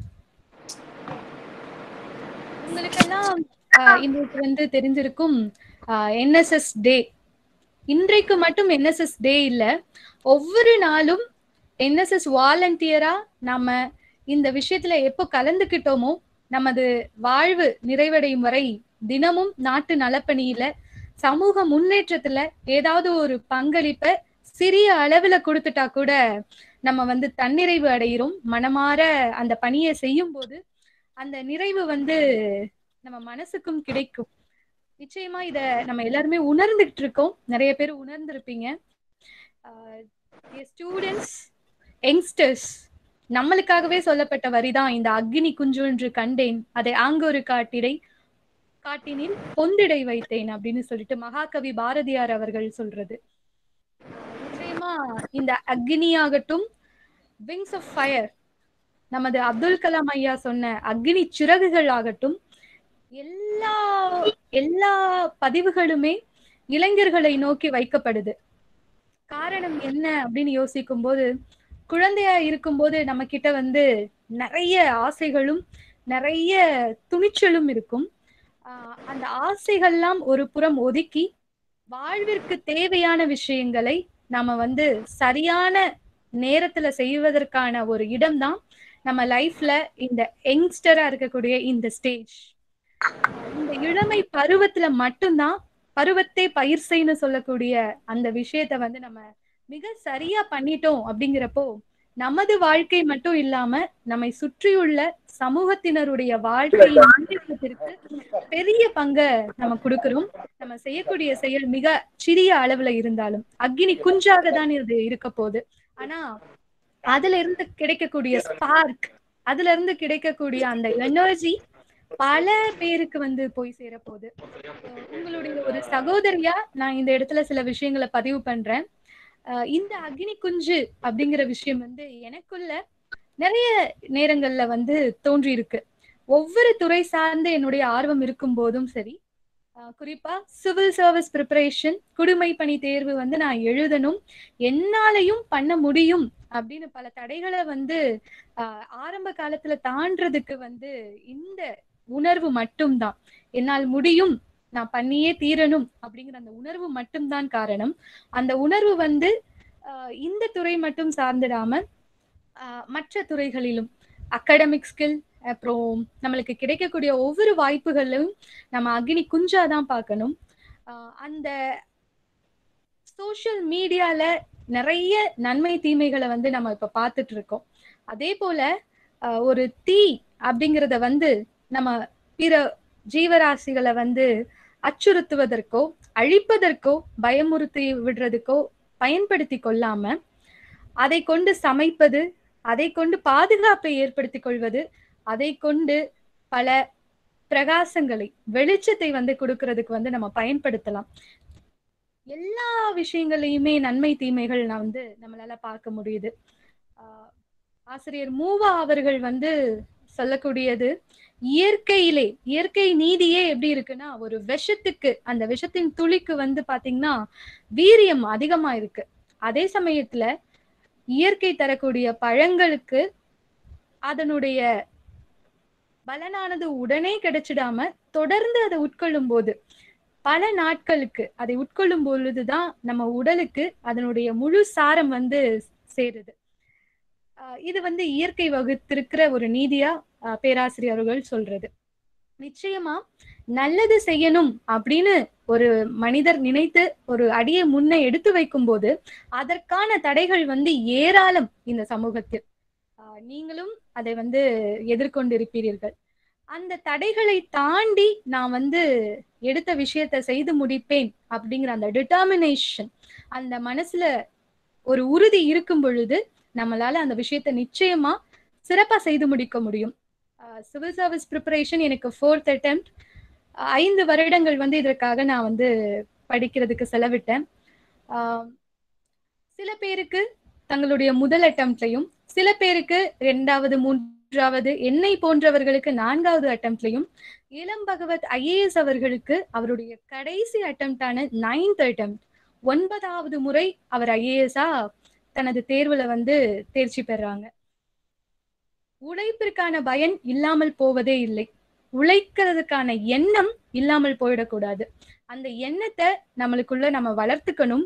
உங்களுக்கெல்லாம் ஆஹ், இன்றைக்கு வந்து தெரிஞ்சிருக்கும் என்எஸ்எஸ் டே இன்றைக்கு மட்டும் என்எஸ்எஸ் டே இல்ல ஒவ்வொரு நாளும் என்எஸ்எஸ் வாலண்டியரா நாம இந்த விஷயத்துல எப்போ கலந்துக்கிட்டோமோ நமது வாழ்வு நிறைவடையும் வரை தினமும் நாட்டு நலப்பணியில சமூக முன்னேற்றத்துல ஏதாவது ஒரு பங்களிப்பை சிறிய அளவுல கொடுத்துட்டா கூட நம்ம வந்து தன்னிறைவு அடைகிறோம் மனமாற அந்த பணியை செய்யும் போது அந்த நிறைவு வந்து நம்ம மனசுக்கும் கிடைக்கும் நிச்சயமா இத நம்ம எல்லாருமே உணர்ந்துகிட்டு இருக்கோம் நிறைய பேர் உணர்ந்திருப்பீங்க ஸ்டூடெண்ட்ஸ் யங்ஸ்டர்ஸ் நம்மளுக்காகவே சொல்லப்பட்ட வரிதான் இந்த அக்னி குஞ்சொன்று கண்டேன் அதை ஆங்கொரு காட்டிடை காட்டினில் பொந்திடை வைத்தேன் அப்படின்னு சொல்லிட்டு மகாகவி பாரதியார் அவர்கள் சொல்றது நிச்சயமா இந்த அக்னி ஆகட்டும் விங்ஸ் ஆஃப் ஃபயர் நமது அப்துல் கலாம் ஐயா சொன்ன அக்னி சிறகுகள் ஆகட்டும் எல்லா எல்லா பதிவுகளுமே இளைஞர்களை நோக்கி வைக்கப்படுது காரணம் என்ன அப்படின்னு யோசிக்கும் போது குழந்தையா இருக்கும்போது நம்ம கிட்ட வந்து நிறைய ஆசைகளும் நிறைய துணிச்சலும் இருக்கும் ஆஹ் அந்த ஆசைகள்லாம் ஒரு புறம் ஒதுக்கி வாழ்விற்கு தேவையான விஷயங்களை நாம வந்து சரியான நேரத்துல செய்வதற்கான ஒரு இடம்தான் நம்ம லைஃப்ல இந்த யங்ஸ்டரா இருக்கக்கூடிய இந்த ஸ்டேஜ் இந்த இளமை பருவத்துல மட்டும்தான் பருவத்தை பயிர் செய்யன்னு சொல்லக்கூடிய அந்த விஷயத்த வந்து நம்ம மிக சரியா பண்ணிட்டோம் அப்படிங்கிறப்போ நமது வாழ்க்கை மட்டும் இல்லாம நம்மை சுற்றியுள்ள சமூகத்தினருடைய வாழ்க்கையின் முன்னேற்றத்திற்கு பெரிய பங்க நம்ம கொடுக்கிறோம் நம்ம செய்யக்கூடிய செயல் மிக சிறிய அளவுல இருந்தாலும் அக்னி குஞ்சாக தான் இது இருக்க போகுது ஆனா அதுல இருந்து கிடைக்கக்கூடிய ஸ்பார்க் அதுல இருந்து கிடைக்கக்கூடிய அந்த எனர்ஜி பல பேருக்கு வந்து போய் சேர போகுது அஹ் உங்களுடைய ஒரு சகோதரியா நான் இந்த இடத்துல சில விஷயங்களை பதிவு பண்றேன் அஹ் இந்த அக்னி குஞ்சு அப்படிங்கிற விஷயம் வந்து எனக்குள்ள நிறைய நேரங்கள்ல வந்து தோன்றி இருக்கு ஒவ்வொரு துறை சார்ந்து என்னுடைய ஆர்வம் இருக்கும் போதும் சரி அஹ் குறிப்பா சிவில் சர்வீஸ் ப்ரிப்பரேஷன் குடிமை பணி தேர்வு வந்து நான் எழுதணும் என்னாலையும் பண்ண முடியும் அப்படின்னு பல தடைகளை வந்து ஆஹ் ஆரம்ப காலத்துல தாண்டறதுக்கு வந்து இந்த உணர்வு மட்டும்தான் என்னால் முடியும் நான் பண்ணியே தீரணும் அப்படிங்கிற அந்த உணர்வு மட்டும்தான் காரணம் அந்த உணர்வு வந்து ஆஹ் இந்த துறை மட்டும் சார்ந்திடாம ஆஹ் மற்ற துறைகளிலும் அகாடமிக் ஸ்கில் அப்புறம் நம்மளுக்கு கிடைக்கக்கூடிய ஒவ்வொரு வாய்ப்புகளிலும் நம்ம அக்னி குஞ்சா தான் பார்க்கணும் ஆஹ் அந்த சோஷியல் மீடியால நிறைய நன்மை தீமைகளை வந்து நம்ம இப்ப பார்த்துட்டு இருக்கோம் அதே போல ஆஹ் ஒரு தீ அப்படிங்கிறத வந்து நம்ம பிற ஜீவராசிகளை வந்து அச்சுறுத்துவதற்கோ அழிப்பதற்கோ பயமுறுத்தி விடுறதுக்கோ பயன்படுத்தி கொள்ளாம அதை கொண்டு சமைப்பது அதை கொண்டு பாதுகாப்பை ஏற்படுத்திக் கொள்வது அதை கொண்டு பல பிரகாசங்களை வெளிச்சத்தை வந்து கொடுக்கறதுக்கு வந்து நம்ம பயன்படுத்தலாம் எல்லா விஷயங்களையுமே நன்மை தீமைகள் நான் வந்து நம்மளால பார்க்க முடியுது ஆஹ் ஆசிரியர் மூவா அவர்கள் வந்து சொல்லக்கூடியது இயற்கையிலே இயற்கை நீதியே எப்படி இருக்குன்னா ஒரு விஷத்துக்கு அந்த விஷத்தின் துளிக்கு வந்து பாத்தீங்கன்னா வீரியம் அதிகமா இருக்கு அதே சமயத்துல இயற்கை தரக்கூடிய பழங்களுக்கு அதனுடைய பலனானது உடனே கிடைச்சிடாம தொடர்ந்து அதை உட்கொள்ளும் போது பல நாட்களுக்கு அதை உட்கொள்ளும் பொழுதுதான் நம்ம உடலுக்கு அதனுடைய முழு சாரம் வந்து சேருது ஆஹ் இது வந்து இயற்கை வகுத்திருக்கிற ஒரு நீதியா ஆஹ் பேராசிரியர் அவர்கள் சொல்றது நிச்சயமா நல்லது செய்யணும் அப்படின்னு ஒரு மனிதர் நினைத்து ஒரு அடியை முன்ன எடுத்து வைக்கும் போது அதற்கான தடைகள் வந்து ஏராளம் இந்த சமூகத்தில் ஆஹ் நீங்களும் அதை வந்து எதிர்கொண்டிருப்பீர்கள் அந்த தடைகளை தாண்டி நான் வந்து எடுத்த விஷயத்த செய்து முடிப்பேன் அப்படிங்கிற அந்த டிட்டர்மினேஷன் அந்த மனசுல ஒரு உறுதி இருக்கும் பொழுது நம்மளால அந்த விஷயத்த நிச்சயமா சிறப்பா செய்து முடிக்க முடியும் சிவில் சர்வீஸ் ப்ரிப்பரேஷன் எனக்கு ஃபோர்த் அட்டம் ஐந்து வருடங்கள் வந்து இதற்காக நான் வந்து படிக்கிறதுக்கு செலவிட்டேன் ஆஹ் சில பேருக்கு தங்களுடைய முதல் அட்டம்ப்ட்லையும் சில பேருக்கு ரெண்டாவது மூன்றாவது என்னை போன்றவர்களுக்கு நான்காவது அட்டம்ப்ட்லையும் இளம் பகவத் ஐஏஎஸ் அவர்களுக்கு அவருடைய கடைசி அட்டம்ப்டான நைன்த் அட்டம்ப்ட் ஒன்பதாவது முறை அவர் ஐஏஎஸ்ஆ தனது தேர்வுல வந்து தேர்ச்சி பெறாங்க உழைப்பிற்கான பயன் இல்லாமல் போவதே இல்லை உழைக்கிறதுக்கான எண்ணம் இல்லாமல் போயிடக்கூடாது அந்த எண்ணத்தை நம்மளுக்குள்ள நம்ம வளர்த்துக்கணும்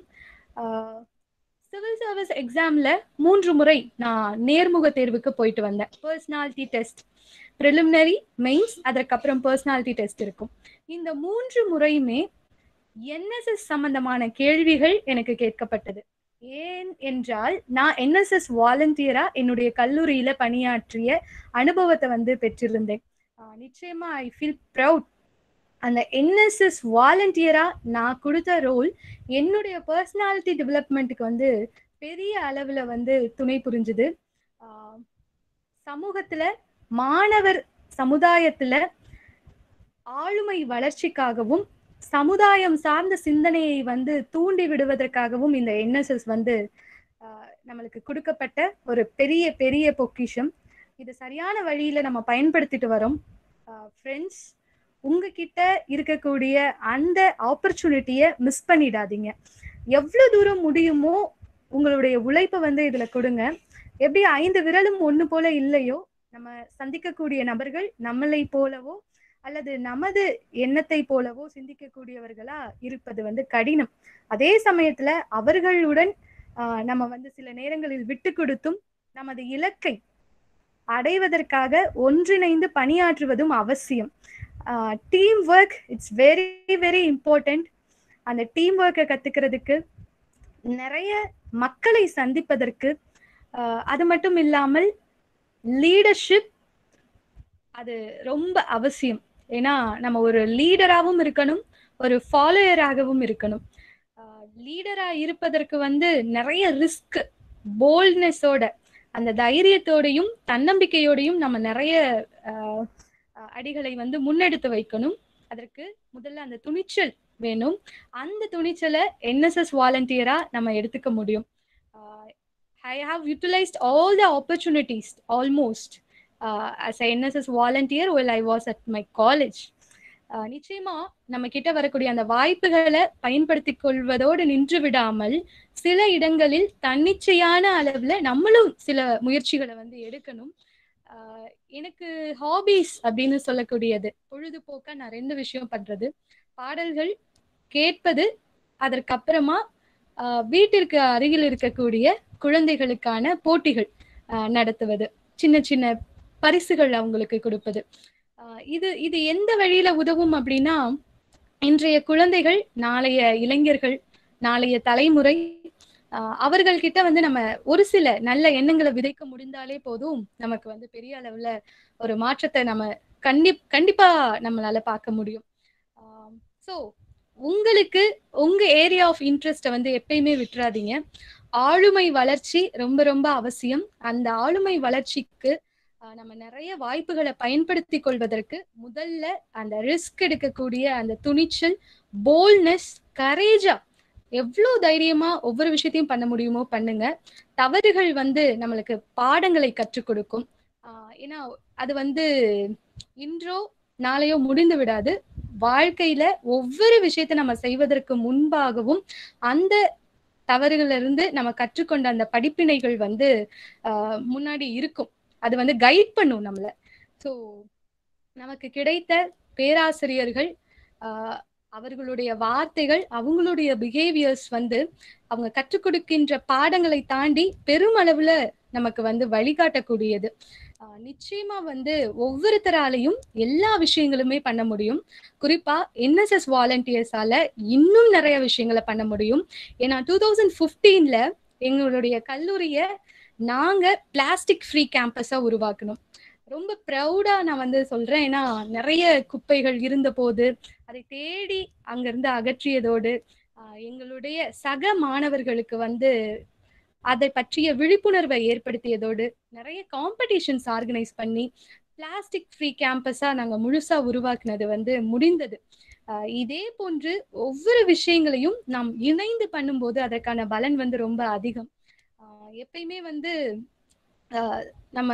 சிவில் சர்வீஸ் எக்ஸாம்ல மூன்று முறை நான் நேர்முக தேர்வுக்கு போயிட்டு வந்தேன் பர்சனாலிட்டி டெஸ்ட் ப்ரிலிமினரி மெயின்ஸ் அதற்கப்புறம் பர்சனாலிட்டி டெஸ்ட் இருக்கும் இந்த மூன்று முறையுமே என்எஸ்எஸ் சம்பந்தமான கேள்விகள் எனக்கு கேட்கப்பட்டது ஏன் என்றால் நான் என்எஸ்எஸ் வாலண்டியரா என்னுடைய கல்லூரியில பணியாற்றிய அனுபவத்தை வந்து பெற்றிருந்தேன் நிச்சயமா ஐ ஃபீல் ப்ரவுட் அந்த என்எஸ்எஸ் வாலண்டியரா நான் கொடுத்த ரோல் என்னுடைய பர்சனாலிட்டி டெவலப்மெண்ட்டுக்கு வந்து பெரிய அளவுல வந்து துணை புரிஞ்சுது சமூகத்துல மாணவர் சமுதாயத்துல ஆளுமை வளர்ச்சிக்காகவும் சமுதாயம் சார்ந்த சிந்தனையை வந்து தூண்டி விடுவதற்காகவும் இந்த என்எஸ்எஸ் வந்து நம்மளுக்கு கொடுக்கப்பட்ட ஒரு பெரிய பெரிய பொக்கிஷம் இது சரியான வழியில நம்ம பயன்படுத்திட்டு வரோம் ஃப்ரெண்ட்ஸ் உங்ககிட்ட இருக்கக்கூடிய அந்த ஆப்பர்ச்சுனிட்டியை மிஸ் பண்ணிடாதீங்க எவ்வளவு தூரம் முடியுமோ உங்களுடைய உழைப்பை வந்து இதுல கொடுங்க எப்படி ஐந்து விரலும் ஒண்ணு போல இல்லையோ நம்ம சந்திக்கக்கூடிய நபர்கள் நம்மளை போலவோ அல்லது நமது எண்ணத்தை போலவோ சிந்திக்கக்கூடியவர்களா இருப்பது வந்து கடினம் அதே சமயத்துல அவர்களுடன் ஆஹ் நம்ம வந்து சில நேரங்களில் விட்டு கொடுத்தும் நமது இலக்கை அடைவதற்காக ஒன்றிணைந்து பணியாற்றுவதும் அவசியம் team work it's very very important அந்த டீம் ஒர்க்கை கத்துக்கிறதுக்கு நிறைய மக்களை சந்திப்பதற்கு ஆஹ் அது மட்டும் இல்லாமல் லீடர்ஷிப் அது ரொம்ப அவசியம் ஏன்னா நம்ம ஒரு லீடராகவும் இருக்கணும் ஒரு ஃபாலோயராகவும் இருக்கணும் லீடரா இருப்பதற்கு வந்து நிறைய ரிஸ்க் போல்ட்னஸோட அந்த தைரியத்தோடையும் தன்னம்பிக்கையோடையும் நம்ம நிறைய ஆஹ், ஆஹ், அடிகளை வந்து முன்னெடுத்து வைக்கணும் அதற்கு முதல்ல அந்த துணிச்சல் வேணும் அந்த துணிச்சலை என்எஸ்எஸ் வாலண்டியரா நம்ம எடுத்துக்க முடியும் I have utilized all the opportunities almost as a NSS volunteer while I was at my college நிச்சயமா நம்ம கிட்ட வரக்கூடிய அந்த வாய்ப்புகளை பயன்படுத்திக் கொள்வதோடு நின்று விடாமல் சில இடங்களில் தன்னிச்சையான அளவுல நம்மளும் சில முயற்சிகளை வந்து எடுக்கணும் ஆஹ் எனக்கு ஹாபிஸ் அப்படின்னு சொல்லக்கூடியது பொழுதுபோக்கா நான் ரெண்டு விஷயம் பண்றது பாடல்கள் கேட்பது அதற்கப்புறமா ஆஹ் வீட்டிற்கு அருகில் இருக்கக்கூடிய குழந்தைகளுக்கான போட்டிகள் ஆஹ் நடத்துவது சின்ன சின்ன பரிசுகள் அவங்களுக்கு கொடுப்பது ஆஹ் இது இது எந்த வழியில உதவும் அப்படின்னா இன்றைய குழந்தைகள் நாளைய இளைஞர்கள் நாளைய தலைமுறை ஆஹ் அவர்கள்கிட்ட வந்து நம்ம ஒரு சில நல்ல எண்ணங்களை விதைக்க முடிந்தாலே போதும் நமக்கு வந்து பெரிய அளவுல ஒரு மாற்றத்தை நம்ம கண்டி கண்டிப்பா நம்மளால பார்க்க முடியும் ஸோ உங்களுக்கு உங்க ஏரியா ஆஃப் இன்ட்ரெஸ்ட்டை வந்து எப்பயுமே விட்டுறாதீங்க ஆளுமை வளர்ச்சி ரொம்ப ரொம்ப அவசியம் அந்த ஆளுமை வளர்ச்சிக்கு ஆஹ் நம்ம நிறைய வாய்ப்புகளை பயன்படுத்தி கொள்வதற்கு முதல்ல அந்த ரிஸ்க் எடுக்கக்கூடிய அந்த துணிச்சல் போல்னஸ் கரேஜா எவ்வளோ தைரியமா ஒவ்வொரு விஷயத்தையும் பண்ண முடியுமோ பண்ணுங்க தவறுகள் வந்து நம்மளுக்கு பாடங்களை கற்றுக் கொடுக்கும் ஆஹ் ஏன்னா அது வந்து இன்றோ நாளையோ முடிந்து விடாது வாழ்க்கையில ஒவ்வொரு விஷயத்தை நம்ம செய்வதற்கு முன்பாகவும் அந்த தவறுகள்ல இருந்து நம்ம கற்றுக்கொண்ட அந்த படிப்பினைகள் வந்து ஆஹ் முன்னாடி இருக்கும் அது வந்து கைட் பண்ணும் நம்மள ஸோ நமக்கு கிடைத்த பேராசிரியர்கள் ஆஹ் அவர்களுடைய வார்த்தைகள் அவங்களுடைய பிஹேவியர்ஸ் வந்து அவங்க கற்றுக் கொடுக்கின்ற பாடங்களை தாண்டி பெருமளவுல நமக்கு வந்து வழிகாட்டக்கூடியது ஆஹ் நிச்சயமா வந்து ஒவ்வொருத்தராலையும் எல்லா விஷயங்களுமே பண்ண முடியும் குறிப்பா என்எஸ்எஸ் வாலண்டியர்ஸால இன்னும் நிறைய விஷயங்களை பண்ண முடியும் ஏன்னா டூ தௌசண்ட் ஃபிஃப்டீன்ல எங்களுடைய கல்லூரிய நாங்க பிளாஸ்டிக் ஃப்ரீ கேம்பஸா உருவாக்கணும் ரொம்ப ப்ரௌடா நான் வந்து சொல்றேன் ஏன்னா நிறைய குப்பைகள் இருந்த போது அதை தேடி அங்கிருந்து அகற்றியதோடு ஆஹ் எங்களுடைய சக மாணவர்களுக்கு வந்து அதை பற்றிய விழிப்புணர்வை ஏற்படுத்தியதோடு நிறைய காம்படிஷன்ஸ் ஆர்கனைஸ் பண்ணி பிளாஸ்டிக் ஃப்ரீ கேம்பஸா நாங்க முழுசா உருவாக்குனது வந்து முடிந்தது ஆஹ் இதே போன்று ஒவ்வொரு விஷயங்களையும் நாம் இணைந்து பண்ணும்போது அதற்கான பலன் வந்து ரொம்ப அதிகம் ஆஹ் எப்பயுமே வந்து ஆஹ் நம்ம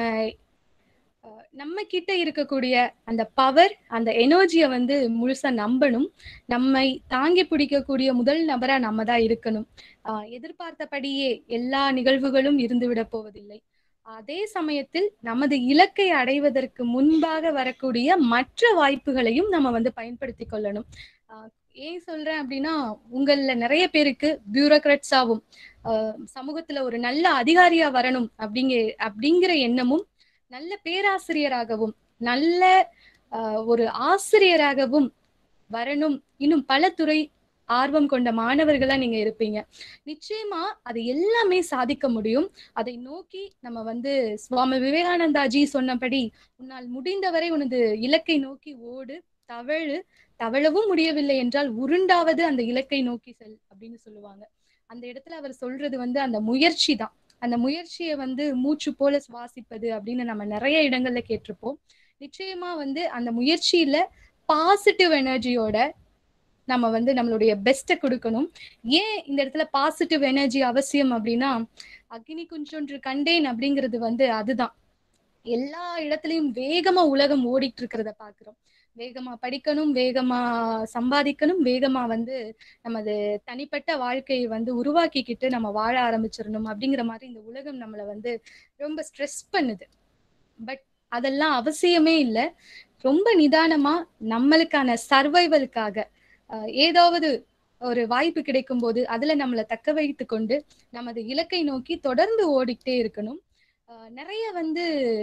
ஆஹ் நம்ம கிட்ட இருக்கக்கூடிய அந்த பவர் அந்த எனர்ஜியை வந்து முழுசா நம்பணும் நம்மை தாங்கி பிடிக்கக்கூடிய முதல் நபரா நம்ம தான் இருக்கணும் ஆஹ் எதிர்பார்த்தபடியே எல்லா நிகழ்வுகளும் இருந்துவிட போவதில்லை அதே சமயத்தில் நமது இலக்கை அடைவதற்கு முன்பாக வரக்கூடிய மற்ற வாய்ப்புகளையும் நம்ம வந்து பயன்படுத்தி கொள்ளணும் ஆஹ் ஏன் சொல்றேன் அப்படின்னா உங்கள நிறைய பேருக்கு பியூரோக்ராட்ஸாவும் சமூகத்துல ஒரு நல்ல அதிகாரியா வரணும் அப்படிங்க அப்படிங்கிற எண்ணமும் நல்ல பேராசிரியராகவும் நல்ல ஆஹ் ஒரு ஆசிரியராகவும் வரணும் இன்னும் பல துறை ஆர்வம் கொண்ட மாணவர்களா நீங்க இருப்பீங்க நிச்சயமா அது எல்லாமே சாதிக்க முடியும் அதை நோக்கி நம்ம வந்து சுவாமி விவேகானந்தாஜி சொன்னபடி உன்னால் முடிந்தவரை உனது இலக்கை நோக்கி ஓடு தவழு தவழவும் முடியவில்லை என்றால் உருண்டாவது அந்த இலக்கை நோக்கி செல் அப்படின்னு சொல்லுவாங்க அந்த இடத்துல அவர் சொல்றது வந்து அந்த முயற்சி தான் அந்த முயற்சியை வந்து மூச்சு போல சுவாசிப்பது அப்படின்னு நம்ம நிறைய இடங்கள்ல கேட்டிருப்போம் நிச்சயமா வந்து அந்த முயற்சியில பாசிட்டிவ் எனர்ஜியோட நம்ம வந்து நம்மளுடைய பெஸ்ட்டை கொடுக்கணும் ஏன் இந்த இடத்துல பாசிட்டிவ் எனர்ஜி அவசியம் அப்படின்னா அக்னி குஞ்சொன்று கண்டேன் அப்படிங்கிறது வந்து அதுதான் எல்லா இடத்துலயும் வேகமா உலகம் ஓடிட்டு இருக்கிறத பாக்குறோம் வேகமா படிக்கணும் வேகமா சம்பாதிக்கணும் வேகமா வந்து நமது தனிப்பட்ட வாழ்க்கையை வந்து உருவாக்கிக்கிட்டு நம்ம வாழ ஆரம்பிச்சிடணும் அப்படிங்கிற மாதிரி இந்த உலகம் நம்மளை வந்து ரொம்ப ஸ்ட்ரெஸ் பண்ணுது பட் அதெல்லாம் அவசியமே இல்லை ரொம்ப நிதானமா நம்மளுக்கான சர்வைவலுக்காக ஏதாவது ஒரு வாய்ப்பு கிடைக்கும் போது அதுல நம்மளை தக்க வைத்து கொண்டு நமது இலக்கை நோக்கி தொடர்ந்து ஓடிக்கிட்டே இருக்கணும் நிறைய வந்து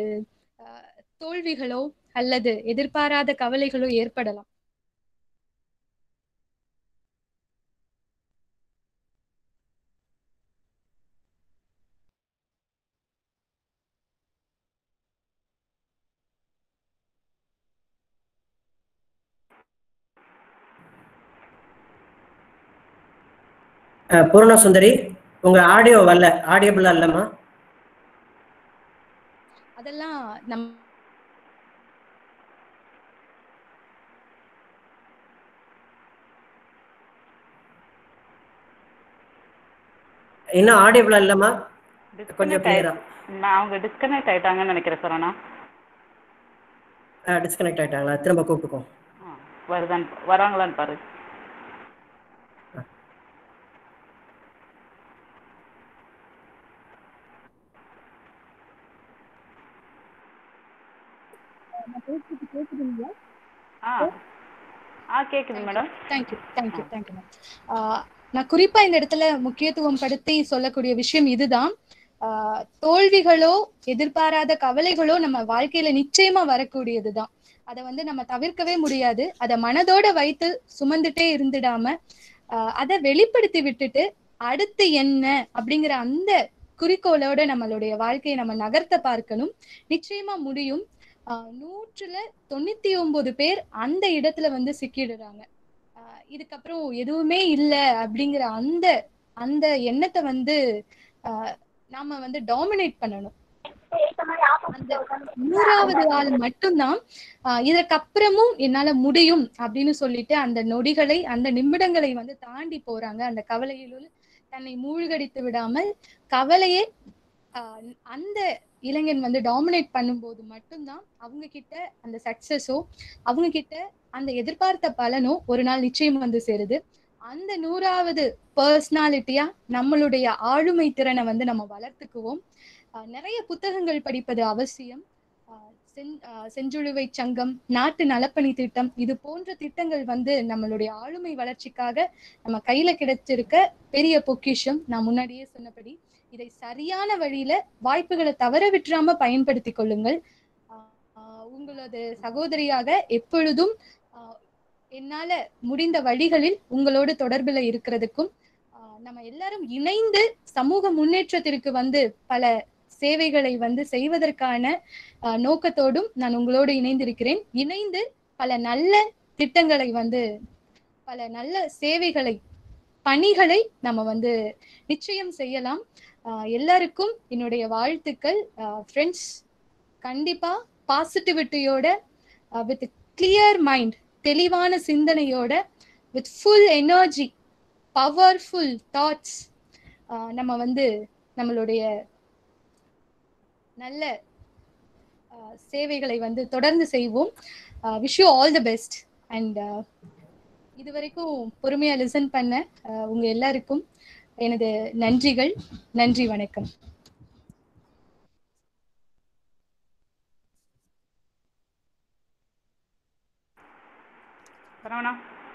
தோல்விகளோ அல்லது எதிர்பாராத கவலைகளோ ஏற்படலாம் அஹ், பூர்ணசுந்தரி உங்க ஆடியோ வரல ஆடியோபிளா இல்லம்மா அதெல்லாம் நம் இன்னும் ஆடியோபிளா இல்லம்மா கொஞ்சம் டிஸ்கனெக்ட் ஆயி கிளியரா நான் அவங்க டிஸ்கனெக்ட் ஆயிட்டாங்கன்னு நினைக்கிறேன் சரவணா டிஸ்கனெக்ட் ஆயிட்டாங்களா திரும்ப கூப்பிட்டுக்கோ ஆ, வருதான்னு வராங்களான்னு பாரு ஆ ஆ கேக்குது madam thank you thank you thank you ma'am நான் குறிப்பா இந்த இடத்துல முக்கியத்துவம் படுத்தி சொல்லக்கூடிய விஷயம் இதுதான் ஆஹ் தோல்விகளோ எதிர்பாராத கவலைகளோ நம்ம வாழ்க்கையில நிச்சயமா வரக்கூடியதுதான் அதை வந்து நம்ம தவிர்க்கவே முடியாது அதை மனதோட வைத்து சுமந்துட்டே இருந்துடாம ஆஹ் அதை வெளிப்படுத்தி விட்டுட்டு அடுத்து என்ன அப்படிங்கிற அந்த குறிக்கோளோட நம்மளுடைய வாழ்க்கையை நம்ம நகர்த்த பார்க்கணும் நிச்சயமா முடியும் ஆஹ் நூற்றுல தொண்ணூத்தி ஒன்பது பேர் அந்த இடத்துல வந்து சிக்கிடுறாங்க ஆஹ் இதுக்கப்புறம் எதுவுமே இல்லை அப்படிங்கிற அந்த அந்த எண்ணத்தை வந்து ஆஹ் நாம வந்து டாமினேட் பண்ணணும் அந்த நூறாவது ஆள் மட்டும்தான் ஆஹ் இதற்கப்புறமும் என்னால முடியும் அப்படின்னு சொல்லிட்டு அந்த நொடிகளை அந்த நிமிடங்களை வந்து தாண்டி போறாங்க அந்த கவலையிலுள் தன்னை மூழ்கடித்து விடாமல் கவலையே ஆஹ் அந்த இளைஞன் வந்து டாமினேட் பண்ணும்போது மட்டும்தான் அவங்க கிட்ட அந்த சக்சஸோ அவங்க கிட்ட அந்த எதிர்பார்த்த பலனோ ஒரு நாள் நிச்சயம் வந்து சேருது அந்த நூறாவது பர்சனாலிட்டியா நம்மளுடைய ஆளுமை திறனை வந்து நம்ம வளர்த்துக்குவோம் ஆஹ் நிறைய புத்தகங்கள் படிப்பது அவசியம் ஆஹ் செஞ்- ஆஹ் செஞ்சுழுவை சங்கம் நாட்டு நலப்பணி திட்டம் இது போன்ற திட்டங்கள் வந்து நம்மளுடைய ஆளுமை வளர்ச்சிக்காக நம்ம கையில கிடைச்சிருக்க பெரிய பொக்கிஷம் நான் முன்னாடியே சொன்னபடி இதை சரியான வழியில வாய்ப்புகளை தவற விட்டுறாம பயன்படுத்தி கொள்ளுங்கள் ஆஹ் ஆஹ் உங்களது சகோதரியாக எப்பொழுதும் ஆஹ் என்னால முடிந்த வழிகளில் உங்களோடு தொடர்புல இருக்கிறதுக்கும் ஆஹ் நம்ம எல்லாரும் இணைந்து சமூக முன்னேற்றத்திற்கு வந்து பல சேவைகளை வந்து செய்வதற்கான ஆஹ் நோக்கத்தோடும் நான் உங்களோடு இணைந்திருக்கிறேன் இணைந்து பல நல்ல திட்டங்களை வந்து பல நல்ல சேவைகளை பணிகளை நம்ம வந்து நிச்சயம் செய்யலாம் ஆஹ் எல்லாருக்கும் என்னுடைய வாழ்த்துக்கள் ஃப்ரெண்ட்ஸ் கண்டிப்பா பாசிட்டிவிட்டியோட வித் கிளியர் மைண்ட் தெளிவான சிந்தனையோட with full energy powerful thoughts நம்ம வந்து நம்மளுடைய நல்ல ஆஹ் சேவைகளை வந்து தொடர்ந்து செய்வோம் wish you all the best and இது வரைக்கும் பொறுமையா லிசன் பண்ண ஆஹ் உங்க எல்லாருக்கும் எனது நன்றிகள் நன்றி வணக்கம் சரவணா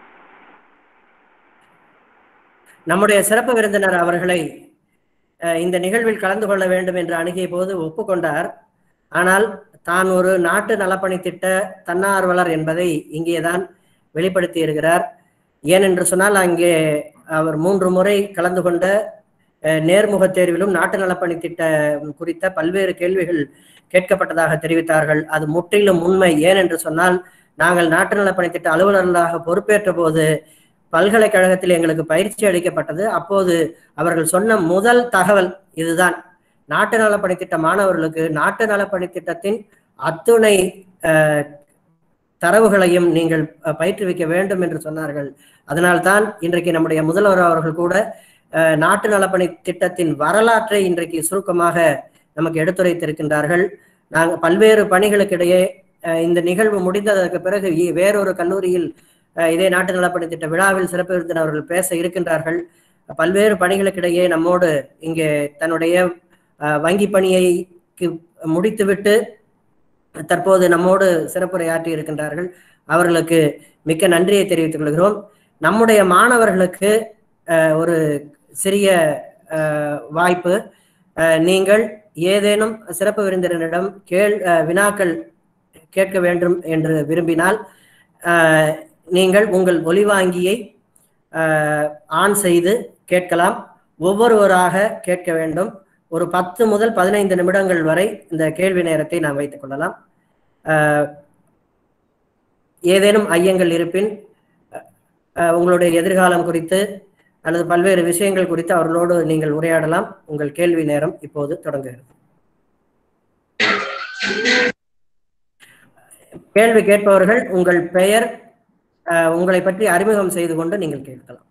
நம்முடைய சிறப்பு விருந்தினர் அவர்களை அஹ், இந்த நிகழ்வில் கலந்து கொள்ள வேண்டும் என்று அணுகிய போது ஒப்புக்கொண்டார் ஆனால் தான் ஒரு நாட்டு நலப்பணி திட்ட தன்னார்வலர் என்பதை இங்கேதான் வெளிப்படுத்தி இருக்கிறார் ஏனென்று சொன்னால் அங்கே அவர் மூன்று முறை கலந்து கொண்ட அஹ், நேர்முகத் தேர்விலும் நாட்டு நலப்பணி திட்ட குறித்த பல்வேறு கேள்விகள் கேட்கப்பட்டதாக தெரிவித்தார்கள் அது முற்றிலும் உண்மை ஏனென்று சொன்னால் நாங்கள் நாட்டு நலப்பணி திட்ட அலுவலர்களாக பொறுப்பேற்ற போது பல்கலைக்கழகத்தில் எங்களுக்கு பயிற்சி அளிக்கப்பட்டது அப்போது அவர்கள் சொன்ன முதல் தகவல் இதுதான் நாட்டு நலப்பணி திட்ட மாணவர்களுக்கு நாட்டு நலப்பணி திட்டத்தின் அத்துணை அஹ், தரவுகளையும் நீங்கள் அஹ், பயிற்றுவிக்க வேண்டும் என்று சொன்னார்கள் அதனால்தான் இன்றைக்கு நம்முடைய முதல்வர் அவர்கள் கூட அஹ், நாட்டு நலப்பணி திட்டத்தின் வரலாற்றை இன்றைக்கு சுருக்கமாக நமக்கு எடுத்துரைத்திருக்கின்றார்கள் நாங்கள் பல்வேறு பணிகளுக்கிடையே அஹ், இந்த நிகழ்வு முடிந்ததற்கு பிறகு இ- வேறொரு கல்லூரியில் அஹ், இதே நாட்டு நலப்பணி திட்ட விழாவில் சிறப்பு விருந்தினர்கள் பேச இருக்கின்றார்கள் பல்வேறு பணிகளுக்கிடையே நம்மோடு இங்கே தன்னுடைய அஹ், வங்கி பணியைக்கு முடித்துவிட்டு தற்போது நம்மோடு சிறப்புரையாற்றி இருக்கின்றார்கள் அவர்களுக்கு மிக்க நன்றியை தெரிவித்துக் கொள்கிறோம் நம்முடைய மாணவர்களுக்கு அஹ், ஒரு சிறிய அஹ், வாய்ப்பு அஹ், நீங்கள் ஏதேனும் சிறப்பு விருந்தினரிடம் கேள் அஹ், வினாக்கள் கேட்க வேண்டும் என்று விரும்பினால் அஹ், நீங்கள் உங்கள் ஒலிவாங்கியை அஹ், ஆன் செய்து கேட்கலாம் ஒவ்வொருவராக கேட்க வேண்டும் ஒரு பத்து முதல் பதினைந்து நிமிடங்கள் வரை இந்த கேள்வி நேரத்தை நாம் வைத்துக் கொள்ளலாம் அஹ், ஏதேனும் ஐயங்கள் இருப்பின் அஹ், உங்களுடைய எதிர்காலம் குறித்து அல்லது பல்வேறு விஷயங்கள் குறித்து அவர்களோடு நீங்கள் உரையாடலாம் உங்கள் கேள்வி நேரம் இப்போது தொடங்குகிறது கேள்வி கேட்பவர்கள் உங்கள் பெயர் அஹ், உங்களை பற்றி அறிமுகம் செய்து கொண்டு நீங்கள் கேட்கலாம்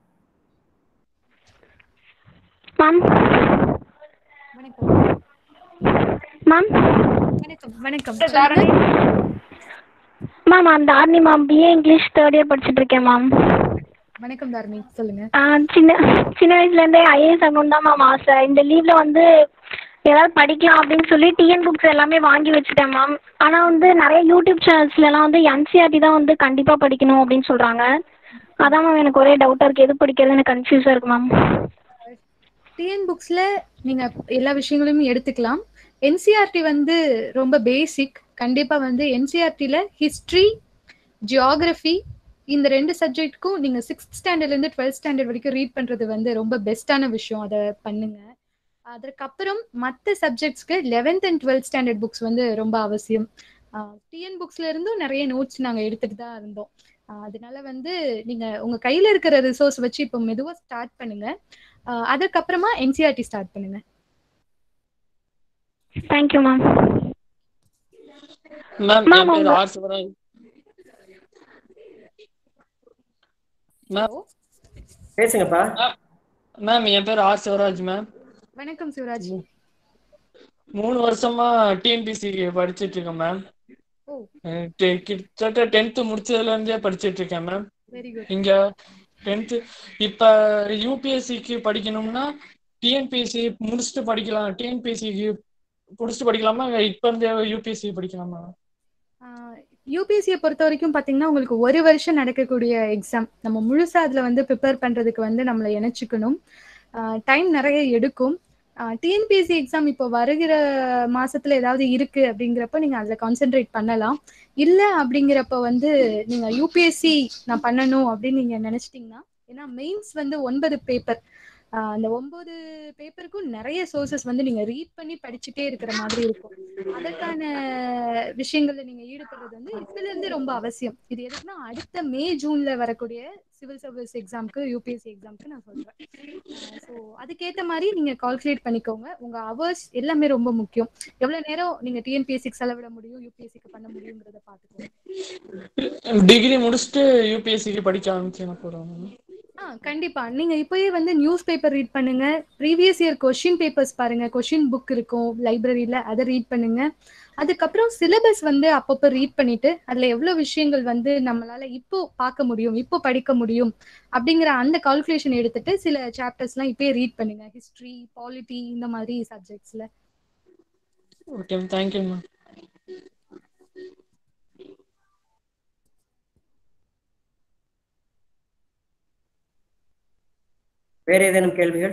மேம் வணக்கம் மேம் வணக்கம் வணக்கம் தாரணி மேம் அந்த ஆர்னி ma'am BA English third year படிச்சுட்டு இருக்கேன் மேம் வணக்கம் தாரணி சொல்லுங்க சின்ன சின்ன வயசுலேருந்தே ஐஏஎஸ் ஆகணும் தான் மேம் ஆசை இந்த லீவில் வந்து ஏதாவது படிக்கலாம் அப்படின்னு சொல்லி டிஎன் புக்ஸ் எல்லாமே வாங்கி வச்சுட்டேன் மேம் ஆனால் வந்து நிறைய யூடியூப் சேனல்ஸ்லலாம் வந்து என்சிஆர்டி தான் வந்து கண்டிப்பாக படிக்கணும் அப்படின்னு சொல்கிறாங்க அதான் மேம் எனக்கு ஒரே டவுட்டாக இருக்குது எது படிக்கிறது எனக்கு கன்ஃபியூஸாக இருக்கு மேம் டிஎன் புக்ஸ்ல நீங்க எல்லா விஷயங்களையும் எடுத்துக்கலாம் என்சிஆர்டி வந்து ரொம்ப பேசிக் கண்டிப்பா வந்து என்சிஆர்டில ஹிஸ்டரி ஜியாகிரஃபி இந்த ரெண்டு சப்ஜெக்ட்க்கும் நீங்க சிக்ஸ்த் ஸ்டாண்டர்ட்ல இருந்து டுவெல்த் ஸ்டாண்டர்ட் வரைக்கும் ரீட் பண்றது வந்து ரொம்ப பெஸ்டான விஷயம் அதை பண்ணுங்க அதற்கப்புறம் மற்ற சப்ஜெக்ட்ஸ்க்கு eleventh and twelfth standard books வந்து ரொம்ப அவசியம் டிஎன் புக்ஸ்ல இருந்தும் நிறைய நோட்ஸ் நாங்க எடுத்துட்டு தான் இருந்தோம் ஆஹ் அதனால வந்து நீங்க உங்க கையில இருக்கிற ரிசோர்ஸ் வச்சு இப்போ மெதுவா ஸ்டார்ட் பண்ணுங்க ஆஹ் அதுக்கப்புறமா என்சிஆர்டி ஸ்டார்ட் பண்ணுங்க தேங்க்யூ மேம் மேம் மேம், என் பேர் உங்க- ஆர் சிவராஜ் மேம் பேசுங்கப்பா மேம் என் பேர் ஆர் சிவராஜ் மேம் வணக்கம் சிவராஜ் மூணு வருஷமா டிஎன்பிசி படிச்சிட்டு இருக்கேன் மேம் ஓ அஹ் டெ- கிட்டத்தட்ட டென்த்து முடிச்சதுல இருந்தே படிச்சிட்டு இருக்கேன் மேம் வெரி குட் இங்க டென்த்து இப்ப யூபிஎஸ்சிக்கு படிக்கணும்னா டிஎன்பிஎஸ்சி முடிச்சுட்டு படிக்கலாம் டிஎன்பிஎஸ்சிக்கு முடிச்சுட்டு படிக்கலாமா இப்ப இருந்தே யூபிஎஸ்சி படிக்கலாமா யூபிஎஸ்சியை பொறுத்த வரைக்கும் பார்த்தீங்கன்னா உங்களுக்கு ஒரு வருஷம் நடக்கக்கூடிய எக்ஸாம் நம்ம முழுசா அதில் வந்து ப்ரிப்பேர் பண்ணுறதுக்கு வந்து நம்மளை இணைச்சிக்கணும் டைம் நிறைய எடுக்கும் டிஎன்பிஎஸ்சி எக்ஸாம் இப்போ வருகிற மாசத்துல ஏதாவது இருக்கு அப்படிங்கிறப்ப நீங்க அதில் கான்சென்ட்ரேட் பண்ணலாம் இல்லை அப்படிங்கிறப்ப வந்து நீங்க யூபிஎஸ்சி நான் பண்ணணும் அப்படின்னு நீங்க நினைச்சிட்டீங்கன்னா ஏன்னா மெயின்ஸ் வந்து ஒன்பது பேப்பர் அந்த ஒன்பது பேப்பருக்கும் நிறைய சோர்சஸ் வந்து நீங்க ரீட் பண்ணி படிச்சுட்டே இருக்கிற மாதிரி இருக்கும் அதற்கான விஷயங்கள்ல நீங்க ஈடுபடுறது வந்து இப்பல இருந்து ரொம்ப அவசியம் இது எதுக்குன்னா அடுத்த மே ஜூன்ல வரக்கூடிய சிவில் சர்வீஸ் எக்ஸாம்க்கு யூபிஎஸ்சி எக்ஸாம்க்கு நான் சொல்றேன் ஸோ அதுக்கேற்ற மாதிரி நீங்க கால்குலேட் பண்ணிக்கோங்க உங்க அவர்ஸ் எல்லாமே ரொம்ப முக்கியம் எவ்வளவு நேரம் நீங்க டிஎன்பிஎஸ்சிக்கு செலவிட முடியும் யூபிஎஸ்சிக்கு பண்ண முடியுங்கிறத பாத்துக்கோங்க டிகிரி முடிச்சுட்டு யூபிஎஸ்சிக்கு படிக்க ஆரம்பிச்சேன் போறோம் ஆ கண்டிப்பா நீங்க இப்பயே வந்து நியூஸ் பேப்பர் ரீட் பண்ணுங்க ப்ரீவியஸ் இயர் கொஷின் பேப்பர்ஸ் பாருங்க கொஷின் புக் இருக்கும் லைப்ரரியில அதை ரீட் பண்ணுங்க அதுக்கப்புறம் சிலபஸ் வந்து அப்பப்போ ரீட் பண்ணிட்டு அதுல எவ்வளவு விஷயங்கள் வந்து நம்மளால இப்போ பார்க்க முடியும் இப்போ படிக்க முடியும் அப்படிங்கிற அந்த கால்குலேஷன் எடுத்துட்டு சில சாப்டர்ஸ்லாம் இப்பயே ரீட் பண்ணுங்க ஹிஸ்டரி பாலிட்டி இந்த மாதிரி சப்ஜெக்ட்ஸ்ல ஓகே தேங்க்யூ மேம் வேற ஏதேனும் கேள்விகள்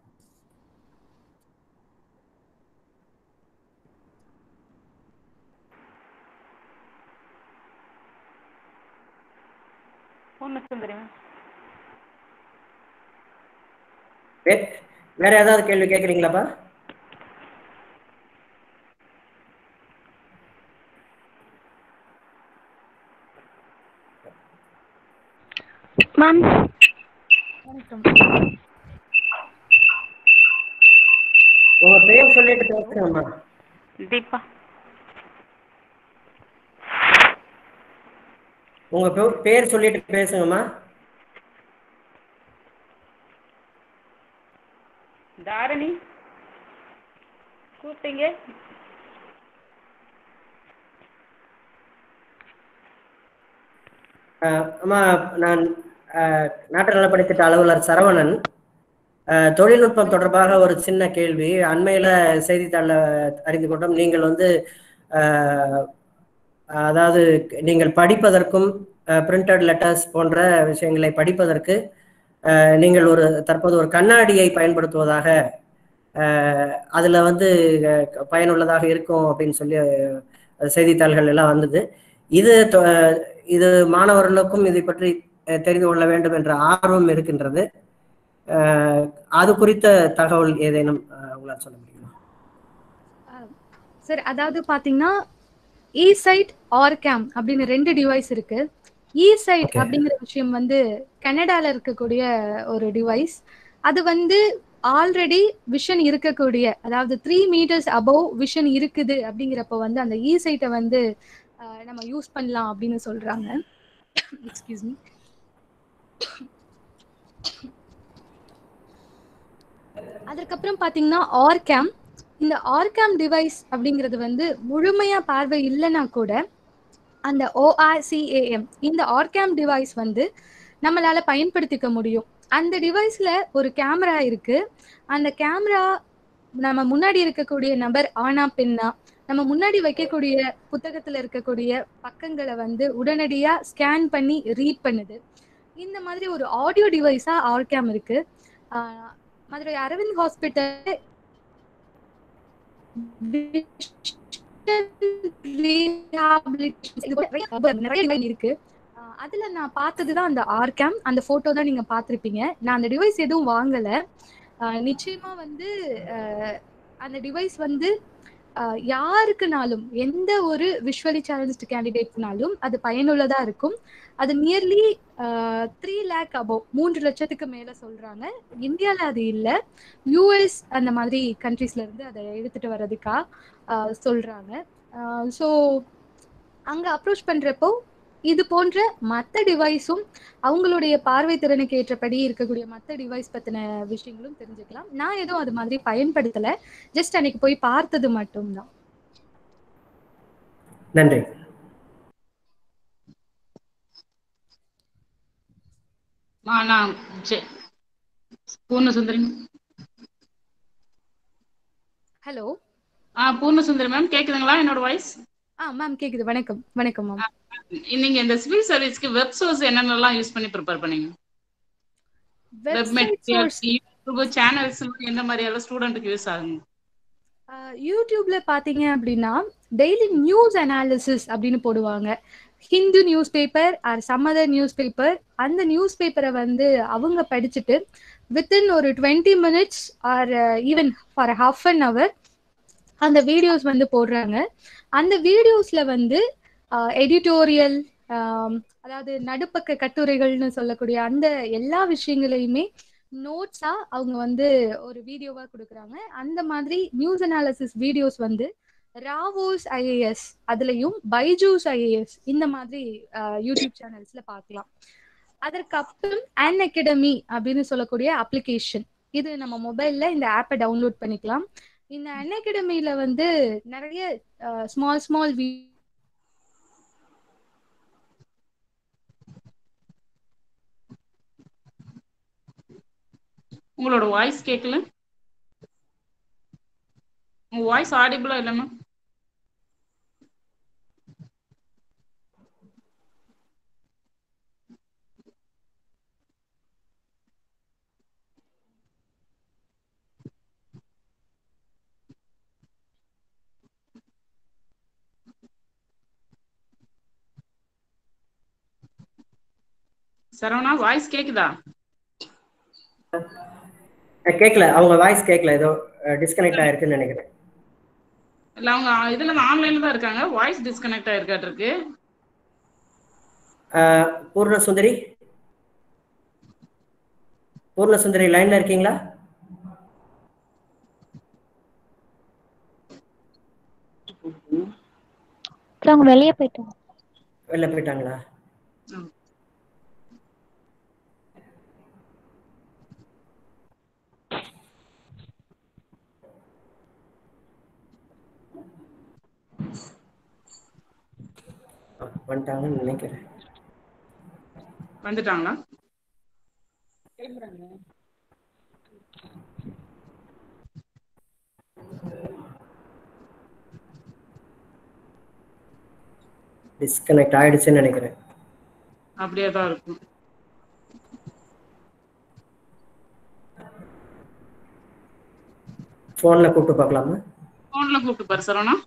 ஒன்று சுந்தரி மேம் வே- வேற ஏதாவது கேள்வி கேட்குறீங்களாப்பா மேம் வணக்கம் உங்க பெயர் சொல்லிட்டு பேசுங்கம்மா தீபா உங்க பெ- பேர் சொல்லிட்டு பேசுங்கம்மா தாரணி கூப்பிட்டீங்க அஹ் அம்மா நான் அஹ், நாட்டு நலப்பணித்திட்ட அலுவலர் சரவணன் அஹ், தொழில்நுட்பம் தொடர்பாக ஒரு சின்ன கேள்வி அண்மையில செய்தித்தாளில் அறிந்து கொண்டோம் நீங்கள் வந்து அஹ், அதாவது நீங்கள் படிப்பதற்கும் பிரிண்டட் லெட்டர்ஸ் போன்ற விஷயங்களை படிப்பதற்கு அஹ், நீங்கள் ஒரு தற்போது ஒரு கண்ணாடியை பயன்படுத்துவதாக அஹ், அதுல வந்து அஹ், பயனுள்ளதாக இருக்கும் அப்படின்னு சொல்லி அஹ், செய்தித்தாள்கள் எல்லாம் வந்தது இது தொ- இது மாணவர்களுக்கும் இதை பற்றி அஹ், தெரிந்து கொள்ள வேண்டும் என்ற ஆர்வம் இருக்கின்றது அஹ், அது குறித்த தகவல் ஏதேனும் அஹ், உங்களால் சொல்ல முடியுமா சார் அதாவது பாத்தீங்கன்னா இ சைட் ஆர் கேம் அப்படின்னு ரெண்டு டிவைஸ் இருக்கு இசைட் Okay. அப்படிங்கிற விஷயம் வந்து கனடால இருக்கக்கூடிய ஒரு டிவைஸ் அது வந்து ஆல்ரெடி விஷன் இருக்கக்கூடிய அதாவது த்ரீ மீட்டர்ஸ் அபவ் விஷன் இருக்குது அப்படிங்கிறப்ப வந்து அந்த இசைட்டை வந்து அஹ், நம்ம யூஸ் பண்ணலாம் அப்படின்னு சொல்றாங்க எக்ஸ்கியூஸ் மீ அதற்கப்புறம் பாத்தீங்கன்னா ஆர்கேம் இந்த ஆர்கேம் டிவைஸ் அப்படிங்கிறது வந்து முழுமையா பார்வை இல்லைன்னா கூட அந்த ஓஆர்சிஏஎம் இந்த ஆர்கேம் டிவைஸ் வந்து நம்மளால பயன்படுத்திக்க முடியும் அந்த டிவைஸ்ல ஒரு கேமரா இருக்கு அந்த கேமரா நம்ம முன்னாடி இருக்கக்கூடிய நபர் ஆனா பெண்ணா நம்ம முன்னாடி வைக்கக்கூடிய புத்தகத்துல இருக்கக்கூடிய பக்கங்களை வந்து உடனடியா ஸ்கேன் பண்ணி ரீட் பண்ணுது இந்த மாதிரி ஒரு ஆடியோ டிவைஸா ஆர்கேம் இருக்கு ஆஹ் மதுரை அரவிந்த் ஹாஸ்பிட்டல் நிறைய device இருக்கு ஆஹ் அதுல நான் பார்த்ததுதான் அந்த ஆர்கேம் அந்த போட்டோ தான் நீங்க பார்த்திருப்பீங்க நான் அந்த டிவைஸ் எதுவும் வாங்கல ஆஹ் நிச்சயமா வந்து ஆஹ் அந்த டிவைஸ் வந்து ஆஹ் யாருக்குனாலும் எந்த ஒரு விஷுவலி சேலஞ்ச்டு கேண்டிடேட்னாலும் அது பயனுள்ளதா இருக்கும் அது நியர்லி த்ரீ லேக் அபோவ் மூன்று லட்சத்துக்கு மேல சொல்றாங்க இந்தியால அது இல்ல யூஎஸ் அந்த மாதிரி கண்ட்ரீஸ்ல இருந்து அதை எடுத்துட்டு வர்றதுக்கா ஆஹ் சொல்றாங்க ஸோ அங்க அப்ரோச் பண்றப்போ இது போன்ற மற்ற டிவைஸும் அவங்களுடைய பார்வை திறனுக்கு ஏற்றபடி இருக்கக்கூடிய மற்ற டிவைஸ் பத்தின விஷயங்களும் தெரிஞ்சுக்கலாம் நான் எதுவும் அது மாதிரி பயன்படுத்தல ஜஸ்ட் அன்னைக்கு போய் பார்த்தது மட்டும்தான் நன்றி ஆ, நான் ஜெ- பூர்ணசுந்தரி ஹலோ ஆ பூர்ணசுந்தரி மேம் கேக்குதுங்களா என்னோட வாய்ஸ் ஆ மேம் கேக்குது வணக்கம் வணக்கம் மேம் நீங்க இந்த சிவில் சர்வீஸ்க்கு வெப் சோர்ஸ் என்னென்னலாம் யூஸ் பண்ணி ப்ரிப்பேர் பண்ணீங்க web website materials source YouTube channels எந்த மாதிரி எல்லாம் ஸ்டூடெண்ட்டுக்கு யூஸ் ஆகுங்க யூடியூப்ல பாத்தீங்க அப்படின்னா டெய்லி நியூஸ் அனாலிசிஸ் அப்படின்னு போடுவாங்க Hindu news paper or some other news paper அந்த நியூஸ் பேப்பரை வந்து அவங்க படிச்சுட்டு வித்தின் ஒரு twenty minutes or even for half an hour அந்த வீடியோஸ் வந்து போடுறாங்க அந்த வீடியோஸ்ல வந்து எடிட்டோரியல் அதாவது நடுப்பக்க கட்டுரைகள்னு சொல்லக்கூடிய அந்த எல்லா விஷயங்களையுமே நோட்ஸா அவங்க வந்து ஒரு வீடியோவா கொடுக்குறாங்க அந்த மாதிரி நியூஸ் அனாலிசிஸ் வீடியோஸ் வந்து ராவோஸ் ஐஏஎஸ் அதுலயும் பைஜூஸ் ஐஏஎஸ் இந்த மாதிரி அஹ், யூடியூப் சேனல்ஸ்ல பார்க்கலாம் அதற்கப்புறம் அன் அகாடமி அப்படின்னு சொல்லக்கூடிய அப்ளிகேஷன் இது நம்ம மொபைல்ல இந்த ஆப்பை டவுன்லோட் பண்ணிக்கலாம் இந்த அன் அகாடமில வந்து நிறைய ஸ்மால் ஸ்மால் உங்களோட வாய்ஸ் கேட்கல உங்க வாய்ஸ் ஆடிபிளா இல்ல மேம் சரவணா வாய்ஸ் கேக்குதா அஹ் கேட்கல அவங்க வாய்ஸ் கேட்கல ஏதோ டிஸ்கனெக்ட் ஆயிருக்குன்னு நினைக்கிறேன் இல்ல அவங்க இதுல ஆன்லைன்ல தான் இருக்காங்க வாய்ஸ் டிஸ்கனெக்ட் ஆயிருக்காட்டு இருக்கு அஹ் பூர்ணசுந்தரி பூர்ணசுந்தரி லைன்ல இருக்கீங்களா சார் அவங்க வெளியே போயிட்டாங்க வெளில போயிட்டாங்களா அஹ் வந்துட்டாங்கன்னு நினைக்கிறேன் வந்துட்டாங்களா டிஸ்கனெக்ட் ஆயிடுச்சுன்னு நினைக்கிறேன் அப்படியே தான் இருக்கும் ஃபோன்ல கூப்பிட்டு பார்க்கலாமா போன்ல கூப்பிட்டு பாரு சரவணா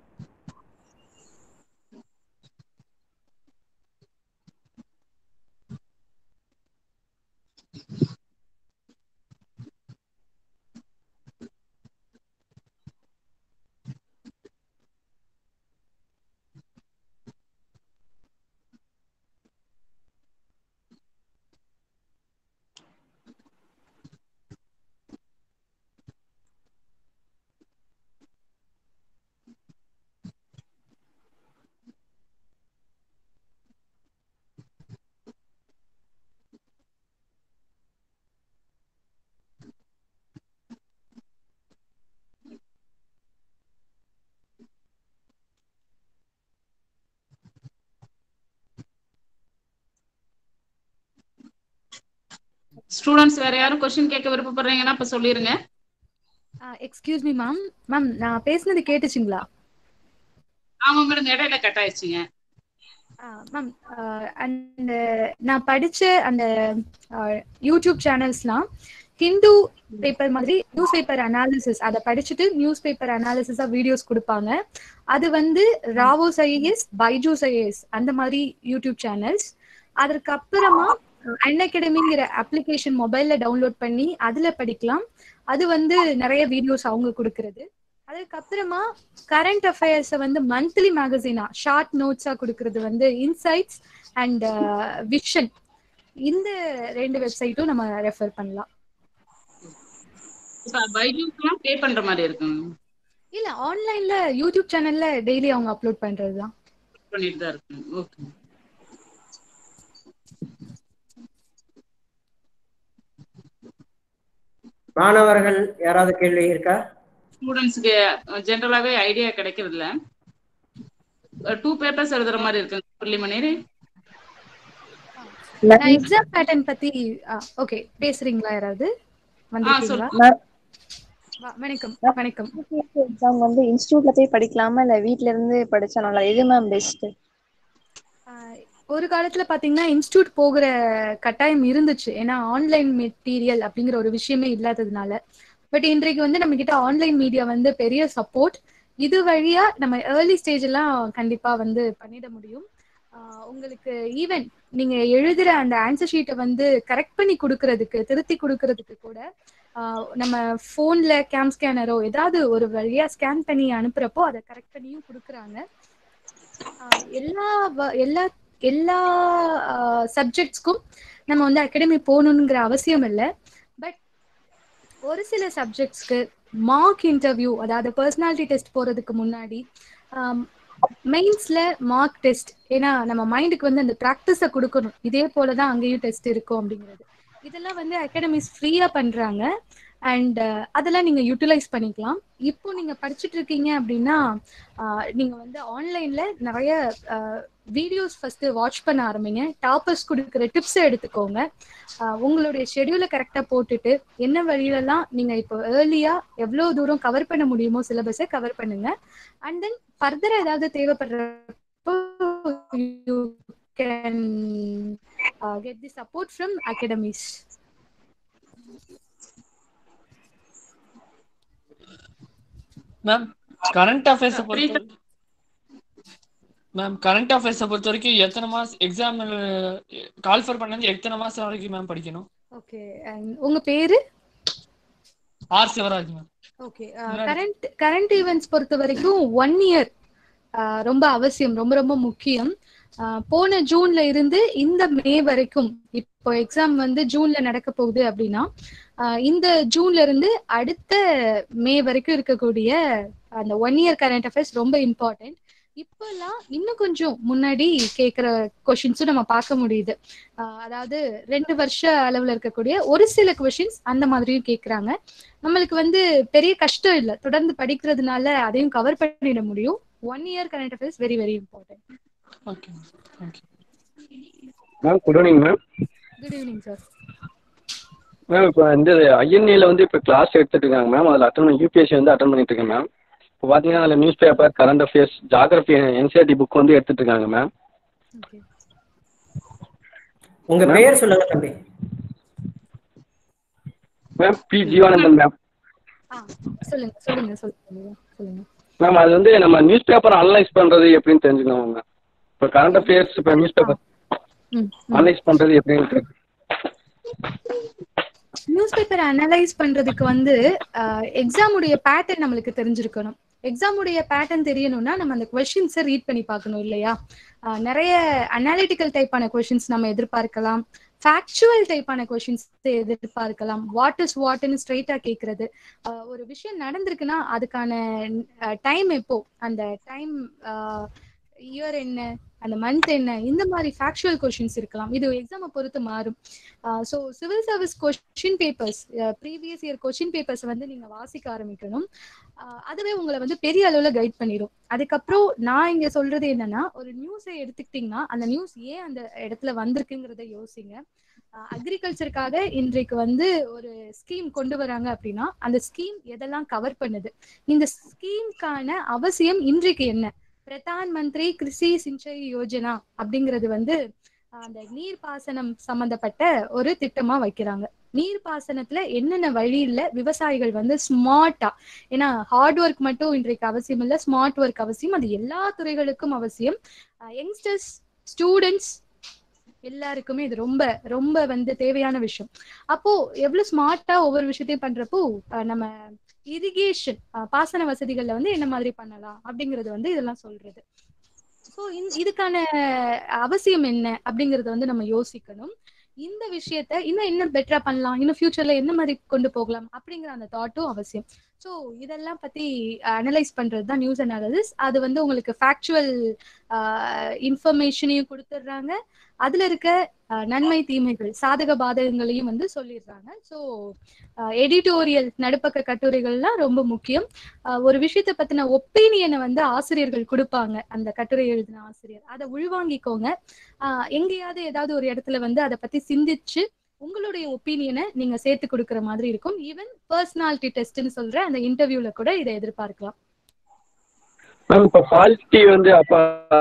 ஸ்டூடெண்ட்ஸ் வேற யாரும் கொஸ்டின் கேட்க விருப்பப்படுறீங்கன்னா இப்ப சொல்லிருங்க எக்ஸ்கியூஸ் மீ மேம் மேம் நான் பேசுனது கேட்டுச்சுங்களா ஆமா மேடம் இடையில கட் ஆயிடுச்சுங்க மேம் அந்த நான் படிச்ச அந்த யூடியூப் சேனல்ஸ்லாம் ஹிந்து பேப்பர் மாதிரி நியூஸ் பேப்பர் அனாலிசிஸ் அதை படிச்சுட்டு நியூஸ் பேப்பர் அனாலிசிஸா வீடியோஸ் கொடுப்பாங்க அது வந்து ராவோஸ் ஐஏஎஸ் பைஜூஸ் ஐஏஎஸ் அந்த மாதிரி யூடியூப் சேனல்ஸ் அதற்கு அப்புறமா அன் அகாடமிங்கிற அப்ளிகேஷன் மொபைல்ல டவுன்லோட் பண்ணி அதுல படிக்கலாம் அது வந்து நிறைய வீடியோஸ் அவங்க கொடுக்கறது அதுக்கப்புறமா கரண்ட் அஃபேர்ஸை வந்து மந்த்லி மேகசினா ஷார்ட் நோட்ஸா கொடுக்கறது வந்து இன்சைட்ஸ் அண்ட் விஷன் இந்த ரெண்டு வெப்சைட்டும் நம்ம ரெஃபர் பண்ணலாம் இப்ப பைஜூஸ்லாம் பே பண்ற மாதிரி இருக்குங்க இல்ல ஆன்லைன்ல யூடியூப் சேனல்ல டெய்லி அவங்க அப்லோட் பண்றதுதான் பண்ணிட்டு தான் இருக்குங்க ஓகே மாணவர்கள் யாராவது கேள்வி இருக்கா ஸ்டூடெண்ட்ஸ்க்கு ஜென்ரலாவே ஐடியா கிடைக்கிறது இல்ல டூ பேப்பர்ஸ் எழுதுற மாதிரி இருக்குங்க ப்ரிலிமினரி நான் எக்ஸாம் பேட்டர்ன் பத்தி ஓகே பேசுறீங்களா யாராவது வந்திருக்கீங்களா வா- வணக்கம் வணக்கம் எக்ஸாம் வந்து இன்ஸ்டியூட்ல போய் படிக்கலாமா இல்ல வீட்ல இருந்து படிச்சா நல்லா எது மேம் பெஸ்ட் ஒரு காலத்துல பாத்தீங்கன்னா இன்ஸ்டியூட் போகிற கட்டாயம் இருந்துச்சு ஏன்னா ஆன்லைன் மெட்டீரியல் அப்படிங்கிற ஒரு விஷயமே இல்லாததுனால பட் இன்றைக்கு வந்து நம்ம கிட்ட ஆன்லைன் மீடியா வந்து பெரிய சப்போர்ட் இது வழியா நம்ம ஏர்லி ஸ்டேஜ் எல்லாம் கண்டிப்பா வந்து பண்ணிட முடியும் ஆஹ் உங்களுக்கு ஈவன் நீங்க எழுதுற அந்த ஆன்சர் ஷீட்டை வந்து கரெக்ட் பண்ணி கொடுக்கறதுக்கு திருத்தி கொடுக்கறதுக்கு கூட ஆஹ் நம்ம போன்ல கேம் ஸ்கேனரோ ஏதாவது ஒரு வழியா ஸ்கேன் பண்ணி அனுப்புறப்போ அதை கரெக்ட் பண்ணியும் கொடுக்குறாங்க ஆஹ் எல்லா வ- எல்லா எல்லா சப்ஜெக்ட்ஸ்க்கும் நம்ம வந்து அகாடமி போகணுங்கிற அவசியம் இல்லை பட் ஒரு சில சப்ஜெக்ட்ஸ்க்கு மார்க் இன்டர்வியூ அதாவது பர்சனாலிட்டி டெஸ்ட் போறதுக்கு முன்னாடி மெயின்ஸ்ல மார்க் டெஸ்ட் ஏன்னா நம்ம மைண்டுக்கு வந்து அந்த ப்ராக்டிஸை கொடுக்கணும் இதே போல தான் அங்கேயும் டெஸ்ட் இருக்கும் அப்படிங்கிறது இதெல்லாம் வந்து அகாடமிஸ் ஃப்ரீயா பண்றாங்க அண்ட் அதெல்லாம் நீங்க யூட்டிலைஸ் பண்ணிக்கலாம் இப்போ நீங்க படிச்சுட்டு இருக்கீங்க அப்படின்னா ஆஹ் நீங்க வந்து ஆன்லைன்ல நிறைய வீடியோஸ் ஃபர்ஸ்ட் வாட்ச் பண்ண ஆரம்பிங்க டாப்பர்ஸ் கொடுக்குற டிப்ஸ் எடுத்துக்கோங்க ஆஹ் உங்களுடைய ஷெடியூலை கரெக்டா போட்டுட்டு என்ன வழியிலலாம் நீங்க இப்போ ஏர்லியா எவ்வளவு தூரம் கவர் பண்ண முடியுமோ சிலபஸை கவர் பண்ணுங்க அண்ட் தென் ஃபர்தரா ஏதாவது தேவைப்படுறப்போ you can get the support from academies ma'am current அஃபேர்ஸை பொறுத்த மேம் கரண்ட் அஃபேர்ஸை பொறுத்த வரைக்கும் எத்தனை மாசம் எக்ஸாம் கால்ஃபர் பண்ணது எத்தனை மாசம் வரைக்கும் மேம் படிக்கணும் ஓகே உங்க பேரு R Sivaraj ma'am okay current current events பொறுத்த வரைக்கும் ஒன் இயர் ரொம்ப அவசியம் ரொம்ப ரொம்ப முக்கியம் ஆஹ் போன ஜூன்ல இருந்து இந்த மே வரைக்கும் இப்போ எக்ஸாம் வந்து ஜூன்ல நடக்க போகுது அப்படின்னா ஆஹ் இந்த ஜூன்ல இருந்து அடுத்த மே வரைக்கும் இருக்கக்கூடிய அந்த ஒன் இயர் கரண்ட் அஃபேர்ஸ் ரொம்ப இம்பார்ட்டன்ட் இப்பெல்லாம் இன்னும் கொஞ்சம் முன்னாடி கேட்குற கொஷின்ஸும் நம்ம பார்க்க முடியுது ஆஹ் அதாவது ரெண்டு வருஷ அளவுல இருக்கக்கூடிய ஒரு சில கொஷின்ஸ் அந்த மாதிரியும் கேட்குறாங்க நம்மளுக்கு வந்து பெரிய கஷ்டம் இல்லை தொடர்ந்து படிக்கிறதுனால அதையும் கவர் பண்ணிட முடியும் one year current affairs very very important okay thank you ma'am good evening ma'am good evening sir ma'am இப்போ வந்து ஐஎன்ஏல வந்து இப்போ கிளாஸ் எடுத்துட்டு இருக்காங்க மேம் அதில் அட்டன் யூபிஎஸ்சி வந்து அட்டன் பண்ணிட்டு இருக்கேன் மேம் இப்போ பார்த்தீங்கன்னா அதில் news paper current affairs geography NCERT book வந்து எடுத்துட்டு இருக்காங்க மேம் உங்க மேம்? பெயர் சொல்லுங்க தம்பி மேம் பி ஜீவானந்தன் மேம் சொல்லுங்க சொல்லுங்க சொல்லுங்க சொல்லுங்க மேம் அது வந்து நம்ம நியூஸ் பேப்பர் அனலைஸ் பண்ணுறது எப்படின்னு தெரிஞ்சுக்கணும் மேம் இப்போ கரண்ட் அஃபேர்ஸ் இப்போ நியூஸ் பேப்பர் ம் அனலைஸ் பண்ணுறது எப்படின்னு தெரி- நியூஸ் பேப்பர் அனலைஸ் பண்றதுக்கு வந்து எக்ஸாம் உடைய பேட்டர்ன் நம்மளுக்கு தெரிஞ்சிருக்கணும் எக்ஸாம் உடைய பேட்டர்ன் தெரியணும்னா நம்ம அந்த கொஸ்டின்ஸை ரீட் பண்ணி பார்க்கணும் இல்லையா அஹ், நிறைய அனாலிட்டிக்கல் டைப்பான கொஸ்டின்ஸ் நம்ம எதிர்பார்க்கலாம் ஃபேக்சுவல் டைப்பான கொஸ்டின்ஸ் எதிர்பார்க்கலாம் வாட் இஸ் வாட்னு ஸ்ட்ரைட்டா கேட்கறது அஹ், ஒரு விஷயம் நடந்திருக்குன்னா அதுக்கான டைம் எப்போ அந்த டைம் இயர் என்ன அந்த மந்த் என்ன இந்த மாதிரி ஃபேக்சுவல் கொஷின்ஸ் இருக்கலாம் இது எக்ஸாமை பொறுத்து மாறும் so civil service question papers previous year question papers வந்து நீங்க வாசிக்க ஆரம்பிக்கணும் ஆஹ் அதுவே உங்களை வந்து பெரிய அளவுல கைட் பண்ணிடும் அதுக்கப்புறம் நான் இங்க சொல்றது என்னன்னா ஒரு நியூஸை எடுத்துக்கிட்டீங்கன்னா அந்த நியூஸ் ஏன் அந்த இடத்துல வந்திருக்குங்கிறத யோசிங்க அக்ரிகல்ச்சருக்காக இன்றைக்கு வந்து ஒரு ஸ்கீம் கொண்டு வராங்க அப்படின்னா அந்த ஸ்கீம் எதெல்லாம் கவர் பண்ணுது இந்த ஸ்கீம்க்கான அவசியம் இன்றைக்கு என்ன பிரதான் மந்திரி கிருஷி சிஞ்சை யோஜனா அப்படிங்கிறது வந்து ஆஹ், அந்த நீர்ப்பாசனம் சம்பந்தப்பட்ட ஒரு திட்டமா வைக்கிறாங்க நீர்ப்பாசனத்துல என்னென்ன வழியில விவசாயிகள் வந்து ஸ்மார்ட்டா ஏன்னா ஹார்ட் ஒர்க் மட்டும் இன்றைக்கு அவசியம் இல்ல ஸ்மார்ட் ஒர்க் அவசியம் அது எல்லா துறைகளுக்கும் அவசியம் யங்ஸ்டர்ஸ் ஸ்டூடெண்ட்ஸ் எல்லாருக்குமே இது ரொம்ப ரொம்ப வந்து தேவையான விஷயம் அப்போ எவ்வளவு ஸ்மார்ட்டா ஒவ்வொரு விஷயத்தையும் பண்றப்போ அஹ், நம்ம இரிகேஷன் பாசன வசதிகள்ல வந்து என்ன மாதிரி பண்ணலாம் அப்படிங்கறது வந்து இதெல்லாம் சொல்றது ஸோ இதுக்கான அவசியம் என்ன அப்படிங்கறத வந்து நம்ம யோசிக்கணும் இந்த விஷயத்த இன்னும் என்ன பெட்டரா பண்ணலாம் இன்னும் ஃபியூச்சர்ல என்ன மாதிரி கொண்டு போகலாம் அப்படிங்கிற அந்த தாட்டும் அவசியம் ஸோ இதெல்லாம் பத்தி அனலைஸ் பண்றது தான் நியூஸ் அனாலிசிஸ் அது வந்து உங்களுக்கு ஃபேக்சுவல் இன்ஃபர்மேஷனையும் கொடுத்துட்றாங்க அதுல இருக்க அஹ், நன்மை தீமைகள் சாதக பாதகங்களையும் வந்து சொல்லிடுறாங்க ஸோ எடிட்டோரியல் நடுப்பக்க கட்டுரைகள்லாம் ரொம்ப முக்கியம் அஹ், ஒரு விஷயத்தை பத்தின ஒப்பீனியனை வந்து ஆசிரியர்கள் கொடுப்பாங்க அந்த கட்டுரை எழுதின ஆசிரியர் அதை உள்வாங்கிக்கோங்க அஹ், எங்கேயாவது ஏதாவது ஒரு இடத்துல வந்து அதை பத்தி சிந்திச்சு உங்களுடைய ஒப்பீனியனை நீங்க சேர்த்து கொடுக்குற மாதிரி இருக்கும் ஈவன் பர்சனாலிட்டி டெஸ்ட்னு சொல்ற அந்த இன்டர்வியூல கூட இதை எதிர்பார்க்கலாம் மேம் இப்போ குவாலிட்டி வந்து அப்போ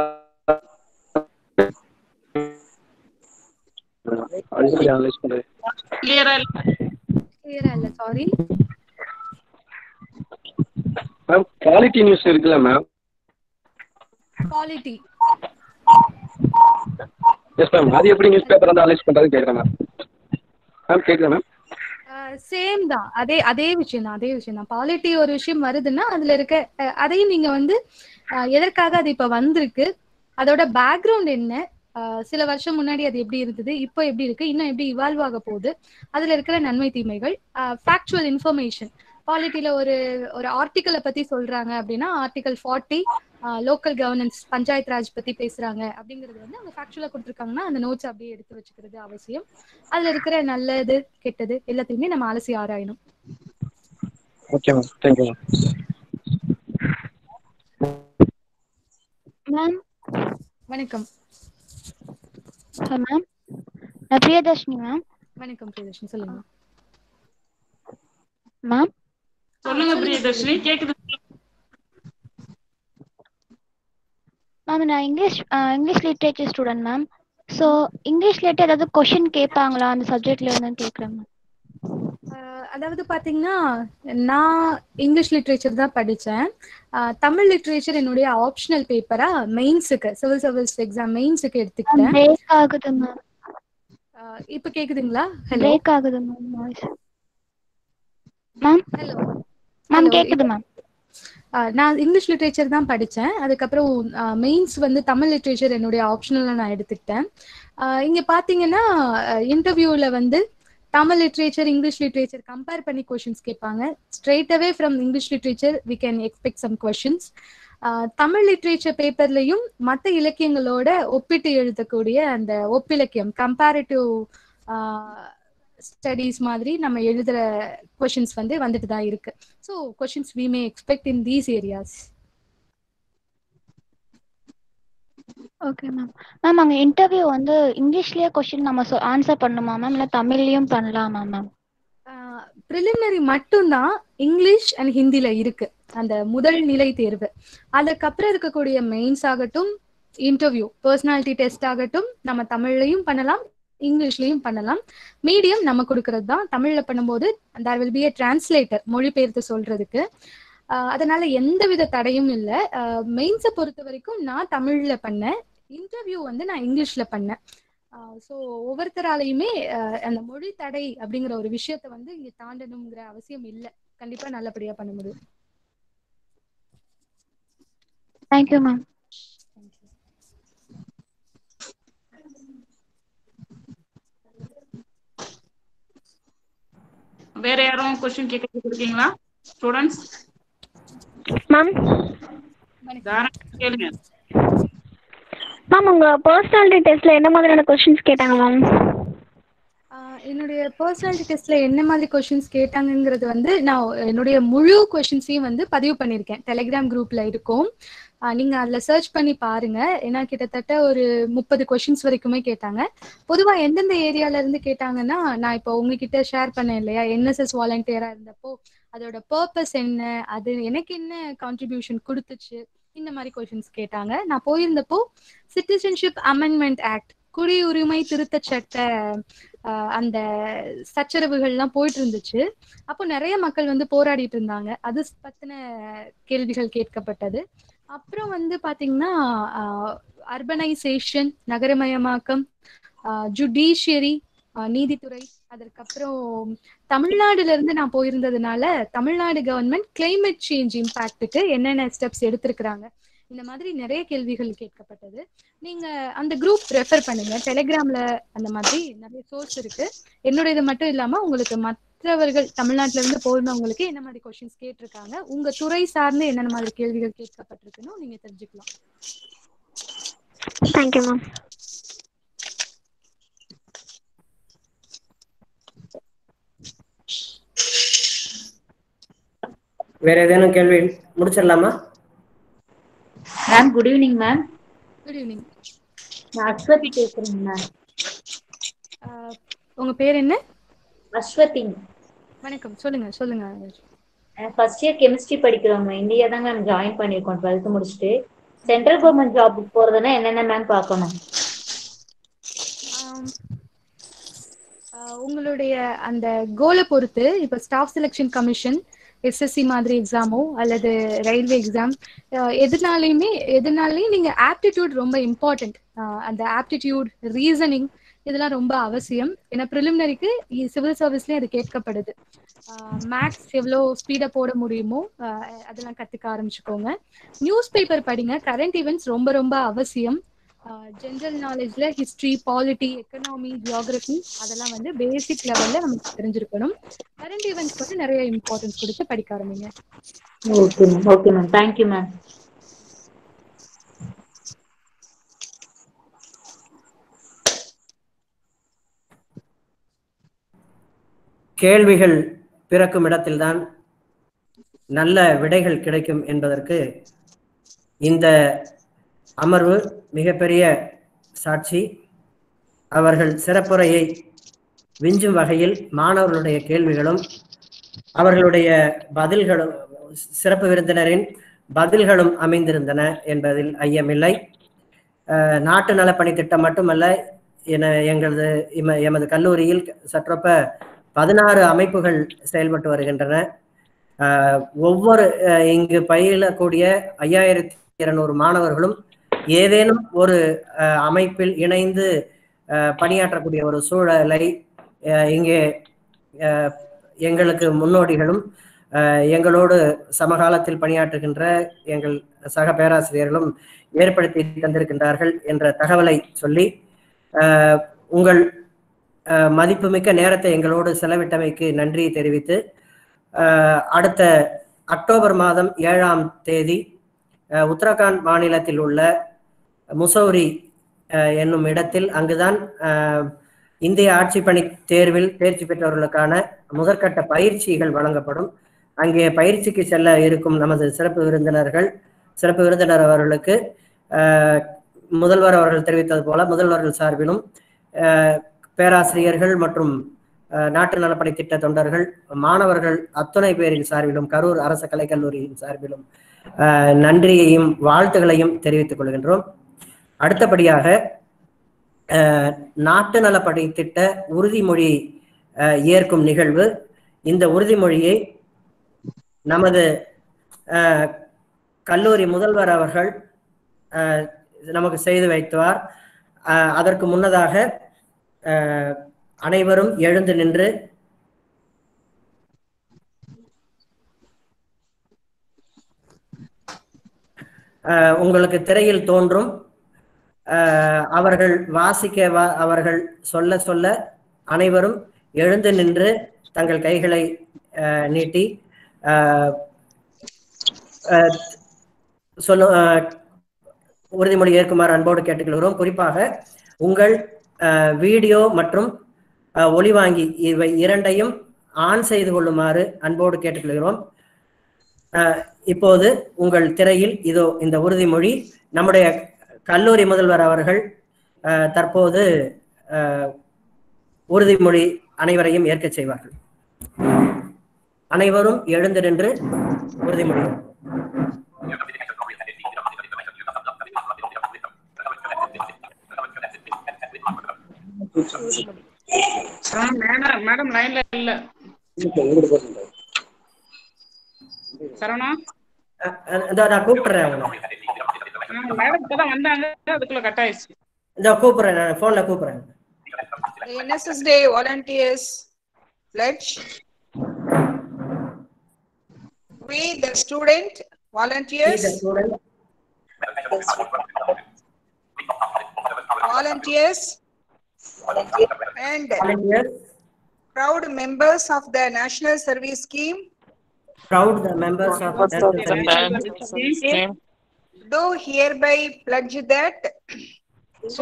அடிக்கடி அனலைஸ் பண்ணுறது கிளியரா கிளியரா இல்ல சாரி மேம் குவாலிட்டி நியூஸ் இருக்குல்ல மேம் குவாலிட்டி எஸ் மேம் அது எப்படி நியூஸ் பேப்பர் வந்து அனலைஸ் பண்ணுறது கேட்குறேன் மேம் மேம் கேட்குறேன் மேம் சேம் தான் அதே அதே விஷயம் தான் அதே விஷயம் தான் பாலிட்டி ஒரு விஷயம் வருதுன்னா அதுல இருக்க அஹ், அதையும் நீங்க வந்து அஹ், எதற்காக அது இப்ப வந்திருக்கு அதோட பேக்ரவுண்ட் என்ன அஹ், சில வருஷம் முன்னாடி அது எப்படி இருந்தது இப்போ எப்படி இருக்கு இன்னும் எப்படி இவால்வ் ஆக போகுது அதுல இருக்கிற நன்மை தீமைகள் ஃபேக்சுவல் இன்ஃபர்மேஷன் பாலிட்டியில ஒரு ஒரு ஆர்டிக்கலை பத்தி சொல்றாங்க அப்படின்னா article forty local governance Panchayat Raj பத்தி பேசுறாங்க அப்படிங்கிறது வந்து அவங்க ஃபேக்சுவலா கொடுத்துருக்காங்கன்னா அந்த நோட்ஸ் அப்படியே எடுத்து வச்சுக்கிறது அவசியம் அதுல இருக்கிற நல்லது கெட்டது எல்லாத்தையுமே நம்ம அலசி ஆராயணும் okay ma'am thank you ma'am ma'am வணக்கம் மேம் நான் பிரியதர்ஷினி மேம் வணக்கம் பிரியதர்ஷினி சொல்லுங்க மேம் சொல்லுங்க பிரியதர்ஷினி கேக்குது மேம் நான் English English literature student ma'am so English related ஏதாவது கொஷின் கேட்பாங்களா அந்த சப்ஜெக்ட்ல இருந்து கேட்குறேன் மேம் அஹ் அதாவது பாத்தீங்கன்னா நான் இங்கிலீஷ் லிட்ரேச்சர் தான் படித்தேன் தமிழ் லிட்ரேச்சர் என்னுடைய ஆப்ஷனல் பேப்பரா மெயின்ஸுக்கு சிவில் சர்வீஸ் எக்ஸாம் மெயின்ஸுக்கு எடுத்துக்கிட்டேன் பிரேக் ஆகுது மேம் அஹ் இப்ப கேக்குதுங்களா ஹலோ பிரேக் ஆகுது ma'am voice ma'am hello ma'am Hello, கேக்குது மேம் அஹ் நான் இங்கிலீஷ் லிட்ரேச்சர் தான் படித்தேன் அதுக்கப்புறம் மெயின்ஸ் வந்து தமிழ் லிட்ரேச்சர் என்னுடைய ஆப்ஷனலில் நான் எடுத்துக்கிட்டேன் அஹ் இங்க பாத்தீங்கன்னா இன்டர்வியூவில் வந்து Tamil literature English literature compare பண்ணி கொஷின்ஸ் கேட்பாங்க straight away from English literature we can expect some questions Tamil literature பேப்பர்லையும் மற்ற இலக்கியங்களோட ஒப்பிட்டு எழுதக்கூடிய அந்த ஒப்பிலக்கியம் கம்பேரிட்டிவ் ஸ்டடீஸ் மாதிரி நம்ம எழுதுற கொஷின்ஸ் வந்து வந்துட்டு தான் இருக்கு so questions we may expect in these areas okay ma'am ma'am அங்கே இன்டர்வியூ வந்து இங்கிலீஷ்லயே கொஷின் நம்ம ஆன்சர் பண்ணுமா மேம் இல்லை தமிழ்லயும் பண்ணலாமா மேம் ப்ரிலிமினரி மட்டும்தான் இங்கிலீஷ் அண்ட் ஹிந்தில இருக்கு அந்த முதல் நிலை தேர்வு அதுக்கப்புறம் இருக்கக்கூடிய மெயின்ஸ் ஆகட்டும் இன்டர்வியூ பர்சனாலிட்டி டெஸ்ட் ஆகட்டும் நம்ம தமிழ்லையும் பண்ணலாம் இங்கிலீஷ்லயும் பண்ணலாம் மீடியம் நம்ம கொடுக்கறது தான் தமிழ்ல பண்ணும்போது there will be a translator மொழிபெயர்த்து சொல்றதுக்கு ஆஹ் அதனால எந்த வித தடையும் இல்லை மெயின்ஸை பொறுத்த வரைக்கும் நான் தமிழ்ல பண்ணேன் இன்டர்வியூ வந்து நான் இங்கிலீஷ்ல பண்ணேன் ஸோ ஒவ்வொருத்தராலையுமே ஆஹ் அந்த மொழி தடை அப்படிங்கிற ஒரு விஷயத்த வந்து இங்க தாண்டணுங்கிற அவசியம் இல்லை கண்டிப்பா நல்லபடியா பண்ண முடியும் தேங்க்யூ மேம் வேற யாரும் கொஸ்டின் கேட்கறதுக்கு இருக்கீங்களா ஸ்டூடெண்ட்ஸ் மேம் தாராளமா கேளுங்க மேம் உங்க பர்சனாலிட்டி டெஸ்ட்ல என்ன மாதிரியான கொஸ்டின்ஸ் கேட்டாங்க மேம் ஆஹ் என்னுடைய பர்சனாலிட்டி டெஸ்ட்ல என்ன மாதிரி கொஷின்ஸ் கேட்டாங்கங்கிறது வந்து நான் என்னுடைய முழு கொஷின்ஸையும் வந்து பதிவு பண்ணியிருக்கேன் டெலிகிராம் குரூப்ல இருக்கும் ஆஹ் நீங்க அதுல சர்ச் பண்ணி பாருங்க ஏன்னா கிட்டத்தட்ட ஒரு முப்பது கொஷின்ஸ் வரைக்குமே கேட்டாங்க பொதுவா எந்தெந்த ஏரியால இருந்து கேட்டாங்கன்னா நான் இப்போ உங்ககிட்ட ஷேர் பண்ணேன் இல்லையா என்எஸ்எஸ் வாலண்டியரா இருந்தப்போ அதோட பர்பஸ் என்ன அது எனக்கு என்ன கான்ட்ரிபியூஷன் கொடுத்துச்சு இந்த மாதிரி கொஷின்ஸ் கேட்டாங்க நான் போயிருந்தப்போ சிட்டிசன்ஷிப் அமெண்ட்மெண்ட் ஆக்ட் குடியுரிமை திருத்த சட்ட ஆஹ் அந்த சச்சரவுகள்லாம் போயிட்டு இருந்துச்சு அப்போ நிறைய மக்கள் வந்து போராடிட்டு இருந்தாங்க அது பத்தின கேள்விகள் கேட்கப்பட்டது அப்புறம் வந்து பாத்தீங்கன்னா அர்பனைசேஷன் நகரமயமாக்கம் ஜுடிஷியரி நீதித்துறை அதற்கப்புறம் தமிழ்நாடுல இருந்து நான் போயிருந்ததுனால தமிழ்நாடு கவர்மெண்ட் கிளைமேட் சேஞ்ச் இம்பாக்டுக்கு என்னென்ன ஸ்டெப்ஸ் எடுத்திருக்கிறாங்க இந்த மாதிரி நிறைய கேள்விகள் கேட்கப்பட்டது நீங்க அந்த குரூப் ரெஃபர் பண்ணுங்க டெலிகிராம்ல அந்த மாதிரி நிறைய சோர்ஸ் இருக்கு என்னோட இது மட்டும் இல்லாம உங்களுக்கு மற்றவர்கள் தமிழ்நாட்டுல இருந்து போயிருந்தவங்களுக்கு என்ன மாதிரி கொஸ்டின்ஸ் கேட்டிருக்காங்க உங்க துறை சார்ந்து என்னென்ன மாதிரி கேள்விகள் கேட்கப்பட்டிருக்குன்னு நீங்க தெரிஞ்சுக்கலாம் தேங்க்யூ மேம் வேற ஏதேனும் கேள்வி முடிச்சிடலாமா ma'am good evening ma'am good evening நான் அஸ்வதி பேசுறேங்க மேம் உங்க பேர் என்ன அஸ்வதி வணக்கம் சொல்லுங்க சொல்லுங்க ஃபர்ஸ்ட் இயர் கெமிஸ்ட்ரி படிக்கிறோம் மேம் இந்தியா தான் மேம் ஜாயின் பண்ணியிருக்கோம் டுவெல்த் முடிச்சுட்டு சென்ட்ரல் கவர்மெண்ட் ஜாபுக்கு போறதுன்னா என்னென்ன மேம் பார்க்கணும் ஆம், ஆஹ் உங்களுடைய அந்த கோலை பொறுத்து இப்ப ஸ்டாஃப் செலெக்ஷன் கமிஷன் எஸ்எஸ்சி மாதிரி எக்ஸாமோ அல்லது ரயில்வே எக்ஸாம் எதுனாலையுமே எதுனாலையும் நீங்க ஆப்டிடியூட் ரொம்ப இம்பார்ட்டன்ட் அந்த ஆப்டிடியூட் ரீசனிங் இதெல்லாம் ரொம்ப அவசியம் ஏன்னா ப்ரிலிமினரிக்கு சிவில் சர்வீஸ்லயும் அது கேட்கப்படுது மேக்ஸ் எவ்வளோ ஸ்பீடாக போட முடியுமோ ஆஹ் அதெல்லாம் கற்றுக்க ஆரம்பிச்சுக்கோங்க நியூஸ் பேப்பர் படிங்க கரண்ட் ஈவெண்ட்ஸ் ரொம்ப ரொம்ப அவசியம் ஜென்ரல் நாலேஜ்ல ஹிஸ்ட்ரி பாலிட்டி எக்கனாமி ஜியாகிரபி அதெல்லாம் வந்து பேசிக் லெவல்ல நமக்கு தெரிஞ்சிருக்கணும் கரண்ட் ஈவெண்ட்ஸ் வந்து நிறைய இம்பார்ட்டன்ஸ் கொடுத்து படிக்க ஆரம்பிங்க okay ma'am okay ma'am thank you ma'am கேள்விகள் பிறக்கும் இடத்தில்தான் நல்ல விடைகள் கிடைக்கும் என்பதற்கு இந்த அமர்வு மிகப்பெரிய சாட்சி அவர்கள் சிறப்புரையை விஞ்சும் வகையில் மாணவர்களுடைய கேள்விகளும் அவர்களுடைய பதில்களும் சிறப்பு விருந்தினரின் பதில்களும் அமைந்திருந்தன என்பதில் ஐயமில்லை அஹ், நாட்டு நலப்பணி திட்டம் மட்டுமல்ல என எங்களது இம- எமது கல்லூரியில் சற்றொப்ப பதினாறு அமைப்புகள் செயல்பட்டு வருகின்றன அஹ், ஒவ்வொரு அஹ், இங்கு பயிலக்கூடிய ஐயாயிரத்தி இருநூறு மாணவர்களும் ஏதேனும் ஒரு அஹ், அமைப்பில் இணைந்து அஹ், பணியாற்றக்கூடிய ஒரு சூழலை அஹ், இங்கே அஹ், எங்களுக்கு முன்னோடிகளும் அஹ், எங்களோடு சமகாலத்தில் பணியாற்றுகின்ற எங்கள் சக பேராசிரியர்களும் ஏற்படுத்தி தந்திருக்கின்றார்கள் என்ற தகவலை சொல்லி அஹ், உங்கள் அஹ், மதிப்புமிக்க நேரத்தை எங்களோடு செலவிட்டமைக்கு நன்றி தெரிவித்து அஹ், அடுத்த அக்டோபர் மாதம் ஏழாம் தேதி அஹ், உத்தரகாண்ட் மாநிலத்தில் உள்ள முசௌரி அஹ், என்னும் இடத்தில் அங்குதான் அஹ், இந்திய ஆட்சி பணி தேர்வில் தேர்ச்சி பெற்றவர்களுக்கான முதற்கட்ட பயிற்சிகள் வழங்கப்படும் அங்கே பயிற்சிக்கு செல்ல இருக்கும் நமது சிறப்பு விருந்தினர்கள் சிறப்பு விருந்தினர் அவர்களுக்கு அஹ், முதல்வர் அவர்கள் தெரிவித்தது போல முதல்வர்கள் சார்பிலும் அஹ், பேராசிரியர்கள் மற்றும் அஹ், நாட்டு நலப்பணி திட்ட தொண்டர்கள் மாணவர்கள் அத்துணை பேரின் சார்பிலும் கரூர் அரசு கலைக்கல்லூரியின் சார்பிலும் அஹ், நன்றியையும் வாழ்த்துகளையும் தெரிவித்துக் கொள்கின்றோம் அடுத்தபடியாக அஹ், நாட்டு நலப்பணி திட்ட உறுதிமொழி அஹ், ஏற்கும் நிகழ்வு இந்த உறுதிமொழியை நமது அஹ், கல்லூரி முதல்வர் அவர்கள் அஹ், நமக்கு செய்து வைத்தார் அஹ், அதற்கு முன்னதாக அஹ், அனைவரும் எழுந்து நின்று அஹ், உங்களுக்கு திரையில் தோன்றும் அஹ், அவர்கள் வாசிக்க வா- அவர்கள் சொல்ல சொல்ல அனைவரும் எழுந்து நின்று தங்கள் கைகளை அஹ், நீட்டி அஹ், அஹ், சொல்லு அஹ், உறுதிமொழி ஏற்குமாறு அன்போடு கேட்டுக்கொள்கிறோம் குறிப்பாக உங்கள் அஹ், வீடியோ மற்றும் அஹ், ஒலிவாங்கி இவை இரண்டையும் ஆன் செய்து கொள்ளுமாறு அன்போடு கேட்டுக்கொள்கிறோம் அஹ், இப்போது உங்கள் திரையில் இதோ இந்த உறுதிமொழி நம்முடைய கல்லூரி முதல்வர் அவர்கள் அஹ், தற்போது அஹ், உறுதிமொழி அனைவரையும் ஏற்கச் செய்வார்கள் அனைவரும் எழுந்து நின்று உறுதிமொழி மேடம் மேடம் லைன்ல இல்ல சரவணா அஹ், அஹ், இதோ நான் கூப்பிடுறேன் அவங்களை மேடம் இப்பதான் வந்தாங்க அதுக்குள்ள கட் ஆயிடுச்சு இதோ கூப்பிடுறேன் நான் போன்ல கூப்பிடுறேன் NSS Day volunteers pledge. We, the student volunteers, volunteers, and proud members of the National Service Scheme proud the members of national service do hereby pledge that So,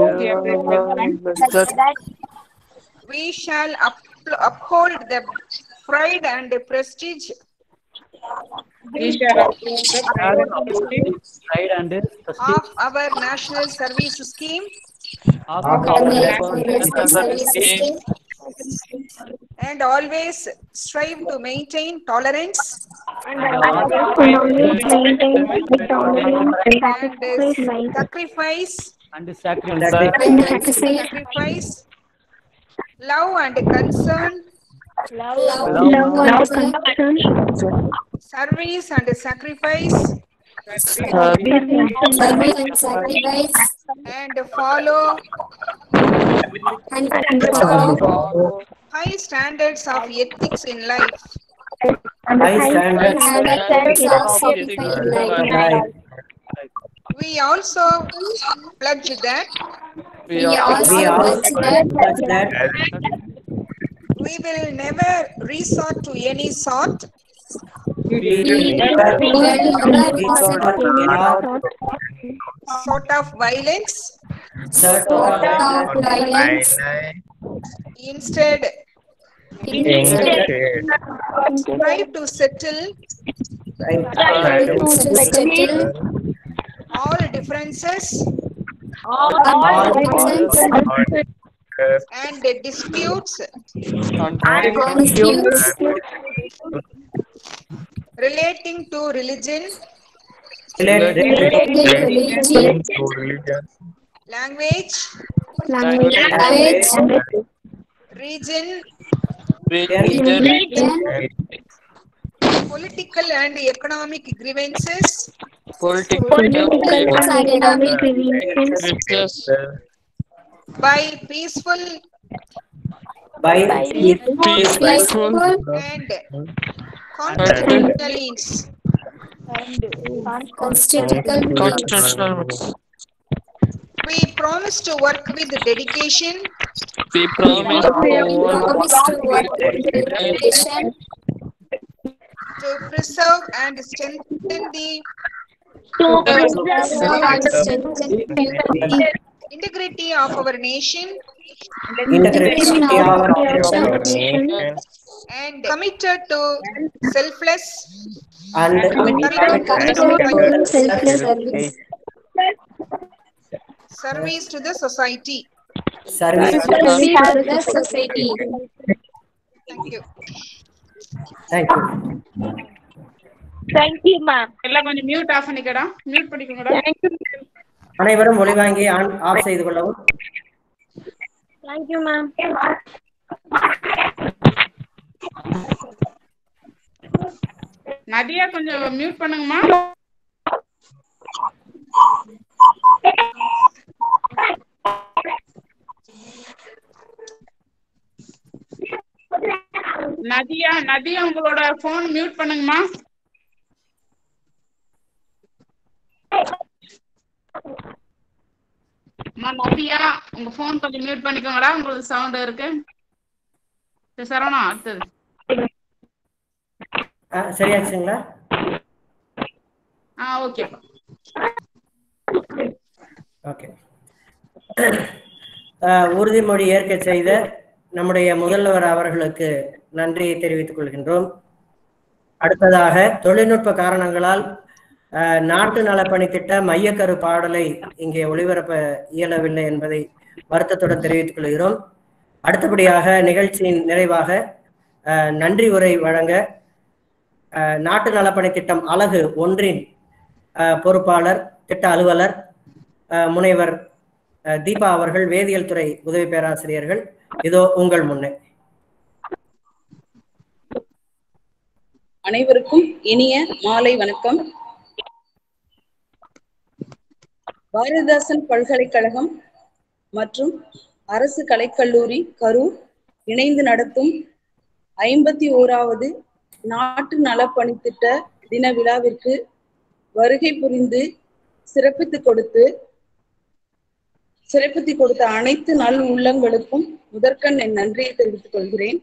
we shall up- uphold the pride and prestige we shall uphold the pride and prestige of our national service scheme of our national service scheme and always strive to maintain tolerance and sacrifice and sacrifice love and concern service and sacrifice and follow high standards of ethics in life high standards Right. we also pledge that we also pledge that we will never resort to any sort we will never resort to any sort of violence sort of violence. instead strive to settle all differences and disputes relating to religion language region political and economic grievances by peaceful by peaceful and constitutional means we promise to work with dedication We promise to work with dedication to preserve and strengthen the integrity of our nation integrity of our nation and committed to selfless and service to the society. service society. Thank you. thank you thank you ma'am எல்லாம் கொஞ்சம் mute off பண்ணிக்கடா mute பண்ணிக்கோங்கடா அனைவரும் ஒளிவாங்கி on off செய்து கொள்ளவும் Thank you, ma'am. Nadiya கொஞ்சம் mute பண்ணுங்கம்மா Nadiya Nadiya உங்களோட போன் மியூட் பண்ணுங்கம்மா அம்மா நதியா உங்க போன் கொஞ்சம் மியூட் பண்ணிக்கோங்கடா உங்களுக்கு சவுண்ட் இருக்கு சரி, சரவணா அடுத்தது ஆ, சரியாச்சுங்களா ஆ ஓகேப்பா ஓகே உறுதிமொழி ஏற்க செய்த நம்முடைய முதல்வர் அவர்களுக்கு நன்றியை தெரிவித்துக் கொள்கின்றோம் அடுத்ததாக தொழில்நுட்ப காரணங்களால் அஹ், நாட்டு நலப்பணி திட்ட மையக்கரு பாடலை இங்கே ஒளிபரப்ப இயலவில்லை என்பதை வருத்தத்துடன் தெரிவித்துக் கொள்கிறோம் அடுத்தபடியாக நிகழ்ச்சியின் நிறைவாக அஹ், நன்றி உரை வழங்க அஹ், நாட்டு நலப்பணி திட்டம் அலகு ஒன்றின் அஹ், பொறுப்பாளர் திட்ட அலுவலர் அஹ், முனைவர் அஹ், தீபா அவர்கள் வேதியியல் துறை உதவி பேராசிரியர்கள் இதோ உங்கள் முன்னே அனைவருக்கும் இனிய மாலை வணக்கம் பாரதிதாசன் பல்கலைக்கழகம் மற்றும் அரசு கலைக்கல்லூரி கரூர் இணைந்து நடத்தும் ஐம்பத்தி ஓராவது நாட்டு நலப்பணி திட்ட தின விழாவிற்கு வருகை புரிந்து சிறப்பித்துக் கொடுத்து சிறப்பித்துக் கொடுத்த அனைத்து நல் உள்ளங்களுக்கும் முதற்கண் என் நன்றியை தெரிவித்துக் கொள்கிறேன்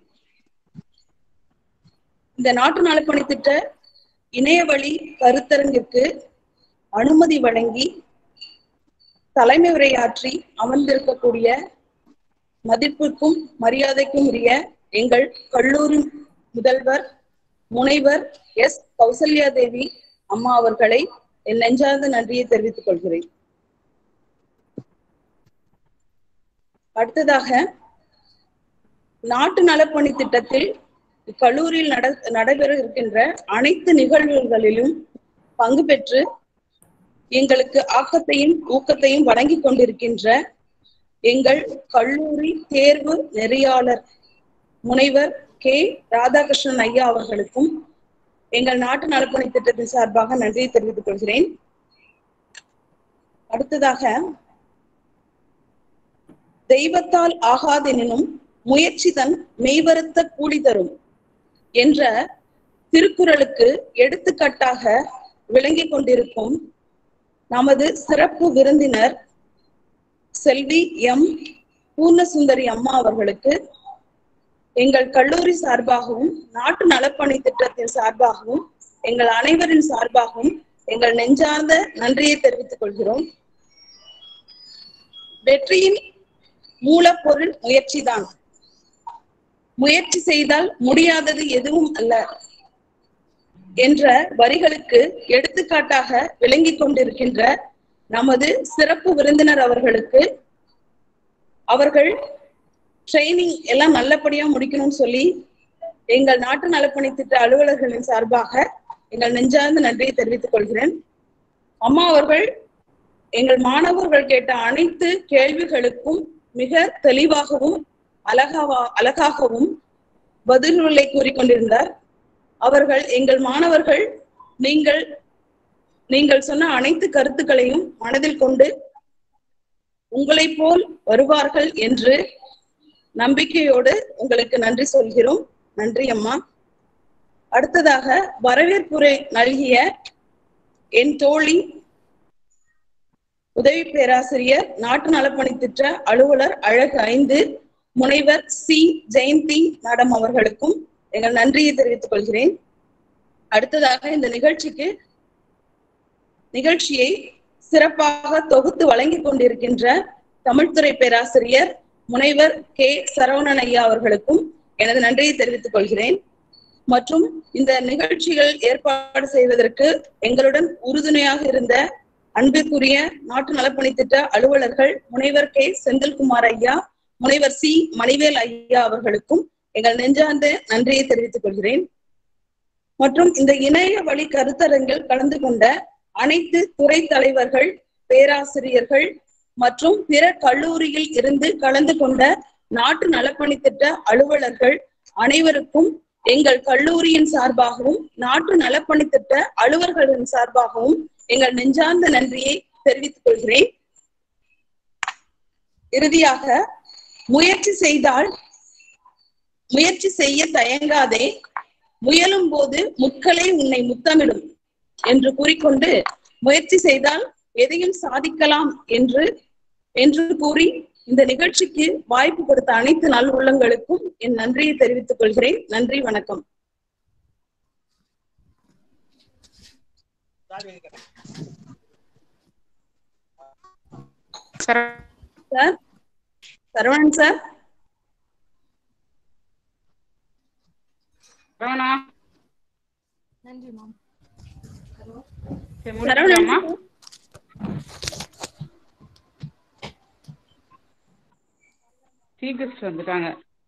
இந்த நாட்டு நலப்பணி திட்ட இணையவழி கருத்தரங்கிற்கு அனுமதி வழங்கி தலைமை உரையாற்றி அமர்ந்திருக்கக்கூடிய மதிப்புக்கும் மரியாதைக்கும் உரிய எங்கள் கல்லூரி முதல்வர் முனைவர் எஸ் கௌசல்யா தேவி அம்மா அவர்களை என் நெஞ்சார்ந்த நன்றியை தெரிவித்துக் கொள்கிறேன் அடுத்ததாக நாட்டு நலப்பணி திட்டத்தில் கல்லூரியில் நட நடைபெற இருக்கின்ற அனைத்து நிகழ்வுகளிலும் பங்கு பெற்று எங்களுக்கு ஆக்கத்தையும் ஊக்கத்தையும் வழங்கி கொண்டிருக்கின்ற எங்கள் கல்லூரி தேர்வு நெறியாளர் முனைவர் கே ராதாகிருஷ்ணன் ஐயா அவர்களுக்கும் எங்கள் நாட்டு நலப்பணி திட்டத்தின் சார்பாக நன்றியை தெரிவித்துக் கொள்கிறேன் அடுத்ததாக தெய்வத்தால் ஆகாதெனினும் முயற்சி தன் மெய்வருத்த கூலி தரும் என்ற திருக்குறளுக்கு எடுத்துக்காட்டாக விளங்கிக் கொண்டிருக்கும் நமது சிறப்பு விருந்தினர் செல்வி எம் பூர்ணசுந்தரி அம்மா அவர்களுக்கு எங்கள் கல்லூரி சார்பாகவும் நாட்டு நலப்பணி திட்டத்தின் சார்பாகவும் எங்கள் அனைவரின் சார்பாகவும் எங்கள் நெஞ்சார்ந்த நன்றியை தெரிவித்துக் கொள்கிறோம் வெற்றியின் மூலப்பொருள் முயற்சிதான் முயற்சி செய்தால் முடியாதது எதுவும் அல்ல என்ற வரிகளுக்கு எடுத்துக்காட்டாக விளங்கிக் கொண்டிருக்கின்ற நமது சிறப்பு விருந்தினர் அவர்களுக்கு அவர்கள் ட்ரைனிங் எல்லாம் நல்லபடியா முடிக்கணும்னு சொல்லி எங்கள் நாட்டு நலப்பணி திட்ட அலுவலர்களின் சார்பாக எங்கள் நெஞ்சார்ந்த நன்றியை தெரிவித்துக் கொள்கிறேன் அம்மா அவர்கள் எங்கள் மாணவர்கள் கேட்ட அனைத்து கேள்விகளுக்கும் மிக தெளிவாகவும் அழகாவா அழகாகவும் பதில்களை கூறிக்கொண்டிருந்தார் அவர்கள் எங்கள் மாணவர்கள் நீங்கள் நீங்கள் சொன்ன அனைத்து கருத்துக்களையும் மனதில் கொண்டு உங்களை போல் வருவார்கள் என்று நம்பிக்கையோடு உங்களுக்கு நன்றி சொல்கிறோம் நன்றி அம்மா அடுத்ததாக வரவேற்புரை நல்கிய என் தோழி உதவி பேராசிரியர் நாட்டு நலப்பணி திட்ட அலுவலர் அழகு ஐந்து முனைவர் சி ஜெயந்தி மேடம் அவர்களுக்கும் எங்கள் நன்றியை தெரிவித்துக் கொள்கிறேன் அடுத்ததாக இந்த நிகழ்ச்சிக்கு நிகழ்ச்சியை சிறப்பாக தொகுத்து வழங்கிக் கொண்டிருக்கின்ற தமிழ்துறை பேராசிரியர் முனைவர் கே சரவணன் ஐயா அவர்களுக்கும் எனது நன்றியை தெரிவித்துக் கொள்கிறேன் மற்றும் இந்த நிகழ்ச்சிகள் ஏற்பாடு செய்வதற்கு எங்களுடன் உறுதுணையாக இருந்த அன்பிற்குரிய நாட்டு நலப்பணி திட்ட அலுவலர்கள் முனைவர் கே செந்தில்குமார் ஐயா முனைவர் சி மணிவேல் ஐயா அவர்களுக்கும் எங்கள் நெஞ்சார்ந்த நன்றியை தெரிவித்துக் கொள்கிறேன் மற்றும் இந்த இணைய வழி கருத்தரங்கில் கலந்து கொண்ட அனைத்து துறை தலைவர்கள் பேராசிரியர்கள் மற்றும் பிற கல்லூரியில் இருந்து கலந்து கொண்ட நாட்டு நலப்பணி திட்ட அலுவலர்கள் அனைவருக்கும் எங்கள் கல்லூரியின் சார்பாகவும் நாட்டு நலப்பணி திட்ட அலுவலர்களின் சார்பாகவும் எங்கள் நெஞ்சார்ந்த நன்றியை தெரிவித்துக் கொள்கிறேன் இறுதியாக முயற்சி செய்தால் முயற்சி செய்ய தயங்காதே முயலும் போது முட்களை உன்னை முத்தமிடும் என்று கூறிக்கொண்டு முயற்சி செய்தால் எதையும் சாதிக்கலாம் என்று என்று கூறி இந்த நிகழ்ச்சிக்கு வாய்ப்பு கொடுத்த அனைத்து நல் உள்ளங்களுக்கும் என் நன்றியை தெரிவித்துக் கொள்கிறேன் நன்றி வணக்கம் சார் சரவணன் சார் சரவணா நன்றி மேம் சரி, முடிச்சுக்கலாமா சீக்கிரம் வந்துட்டாங்க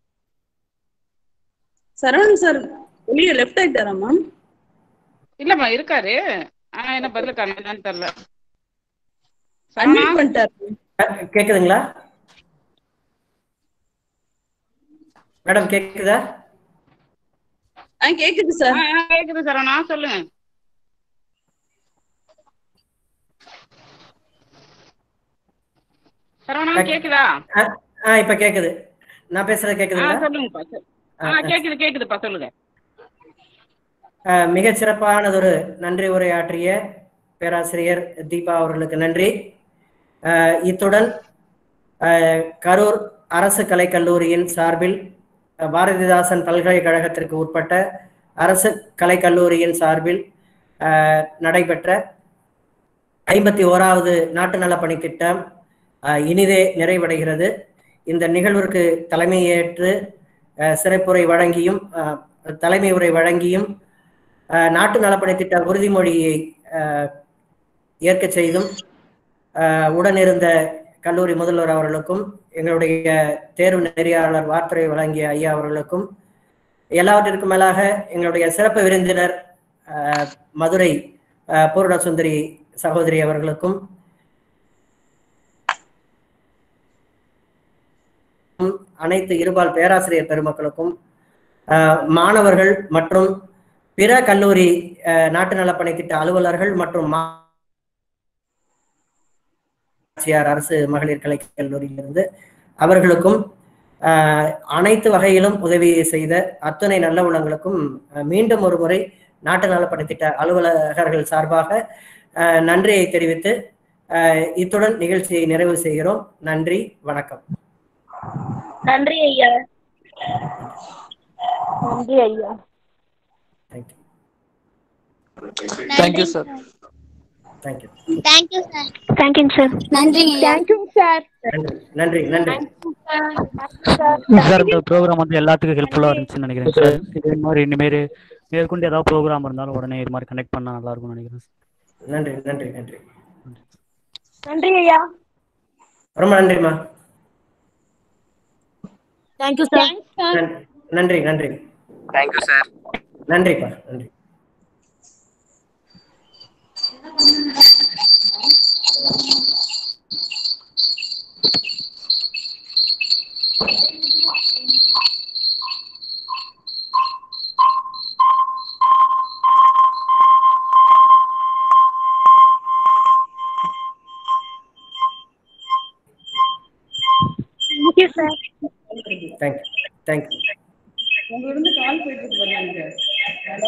சரவணன் சார் வெளியே லெஃப்ட் ஆயிட்டாரா மேம் இல்லம்மா இருக்காரு ஆனா என்ன பதில் காண என்னன்னு தெரியல அட்மிட் பண்ணிட்டாரு கேக்குதுங்களா மேடம் கேக்குதா ஆ கேக்குது சார் ஆ, ஆ, கேக்குது சரவணா சொல்லுங்க சரவணா கேக்குதா ஆ, ஆ இப்ப கேக்குது நான் பேசுறது ஆ கேக்குதுங்களா சொல்லுங்கப்பா சொல்- ஆ, ஆ ஆ. கேக்குது கேக்குதுப்பா சொல்லுங்க அஹ், மிகச் சிறப்பானதொரு நன்றி உரையாற்றிய பேராசிரியர் தீபா அவர்களுக்கு நன்றி அஹ், இத்துடன் அஹ், கரூர் அரசு கலைக்கல்லூரியின் சார்பில் அஹ், பாரதிதாசன் பல்கலைக்கழகத்திற்கு உட்பட்ட அரசு கலைக்கல்லூரியின் சார்பில் அஹ், நடைபெற்ற ஐம்பத்தி ஓராவது நாட்டு நலப்பணி திட்டம் அஹ், இனிதே நிறைவடைகிறது இந்த நிகழ்விற்கு தலைமையேற்று அஹ், சிறப்புரை வழங்கியும் அஹ், தலைமை உரை வழங்கியும் அஹ், நாட்டு நலப்பணி திட்ட உறுதிமொழியை அஹ், ஏற்கச் செய்தும் அஹ், உடனிருந்த கல்லூரி முதல்வர் அவர்களுக்கும் எங்களுடைய தேர்வு நெறியாளர் வார்த்தை வழங்கிய ஐயா அவர்களுக்கும் எல்லாவற்றிற்கும் மேலாக எங்களுடைய சிறப்பு விருந்தினர் அஹ், மதுரை அஹ், பூர்ண சுந்தரி சகோதரி அவர்களுக்கும் அனைத்து இருபால் பேராசிரியர் பெருமக்களுக்கும் அஹ், மாணவர்கள் மற்றும் பிற கல்லூரி அஹ், நாட்டு நலப்பணி திட்ட அலுவலர்கள் மற்றும் மா- ஆட்சியார் அரசு மகளிர் கலை கல்லூரியிலிருந்து அவர்களுக்கும் அஹ், அனைத்து வகையிலும் உதவி செய்த அத்தனை நல்ல உள்ளங்களுக்கும் அஹ், மீண்டும் ஒரு முறை நாட்டு நலப்பணி திட்ட அலுவலகர்கள் சார்பாக அஹ், நன்றியை தெரிவித்து அஹ், இத்துடன் நிகழ்ச்சியை நிறைவு செய்கிறோம் நன்றி வணக்கம் நன்றி ஐயா நன்றி ஐயா thank you sir thank you thank you sir தேங்க்யூங்க சார் நன்றிங்க தேங்க்யூங்க சார் நன்றி நன்றி சார் இந்த ப்ரோக்ராம் வந்து எல்லாத்துக்கும் ஹெல்ப்ஃபுல்லாக இருந்துச்சுன்னு நினைக்கிறேன் சார் இதே மாதிரி இனிமேல் மேற்கொண்டு ஏதாவது ப்ரோக்ராம் இருந்தாலும் உடனே இது மாதிரி கனெக்ட் பண்ணால் நல்லா இருக்கும்னு நினைக்கிறேன் நன்றி நன்றி நன்றி நன்றி ஐயா ரொம்ப நன்றிம்மா தேங்க்யூ சார் நன்றி நன்றி நன்றி தேங்க்யூ சார் நன்றிப்பா நன்றி தேங்க்யூ சார் தேங்க்யூ தேங்க்யூ உங்க இருந்து கால் போயிட்டு இருக்கு பாருங்க எனக்கு ஹலோ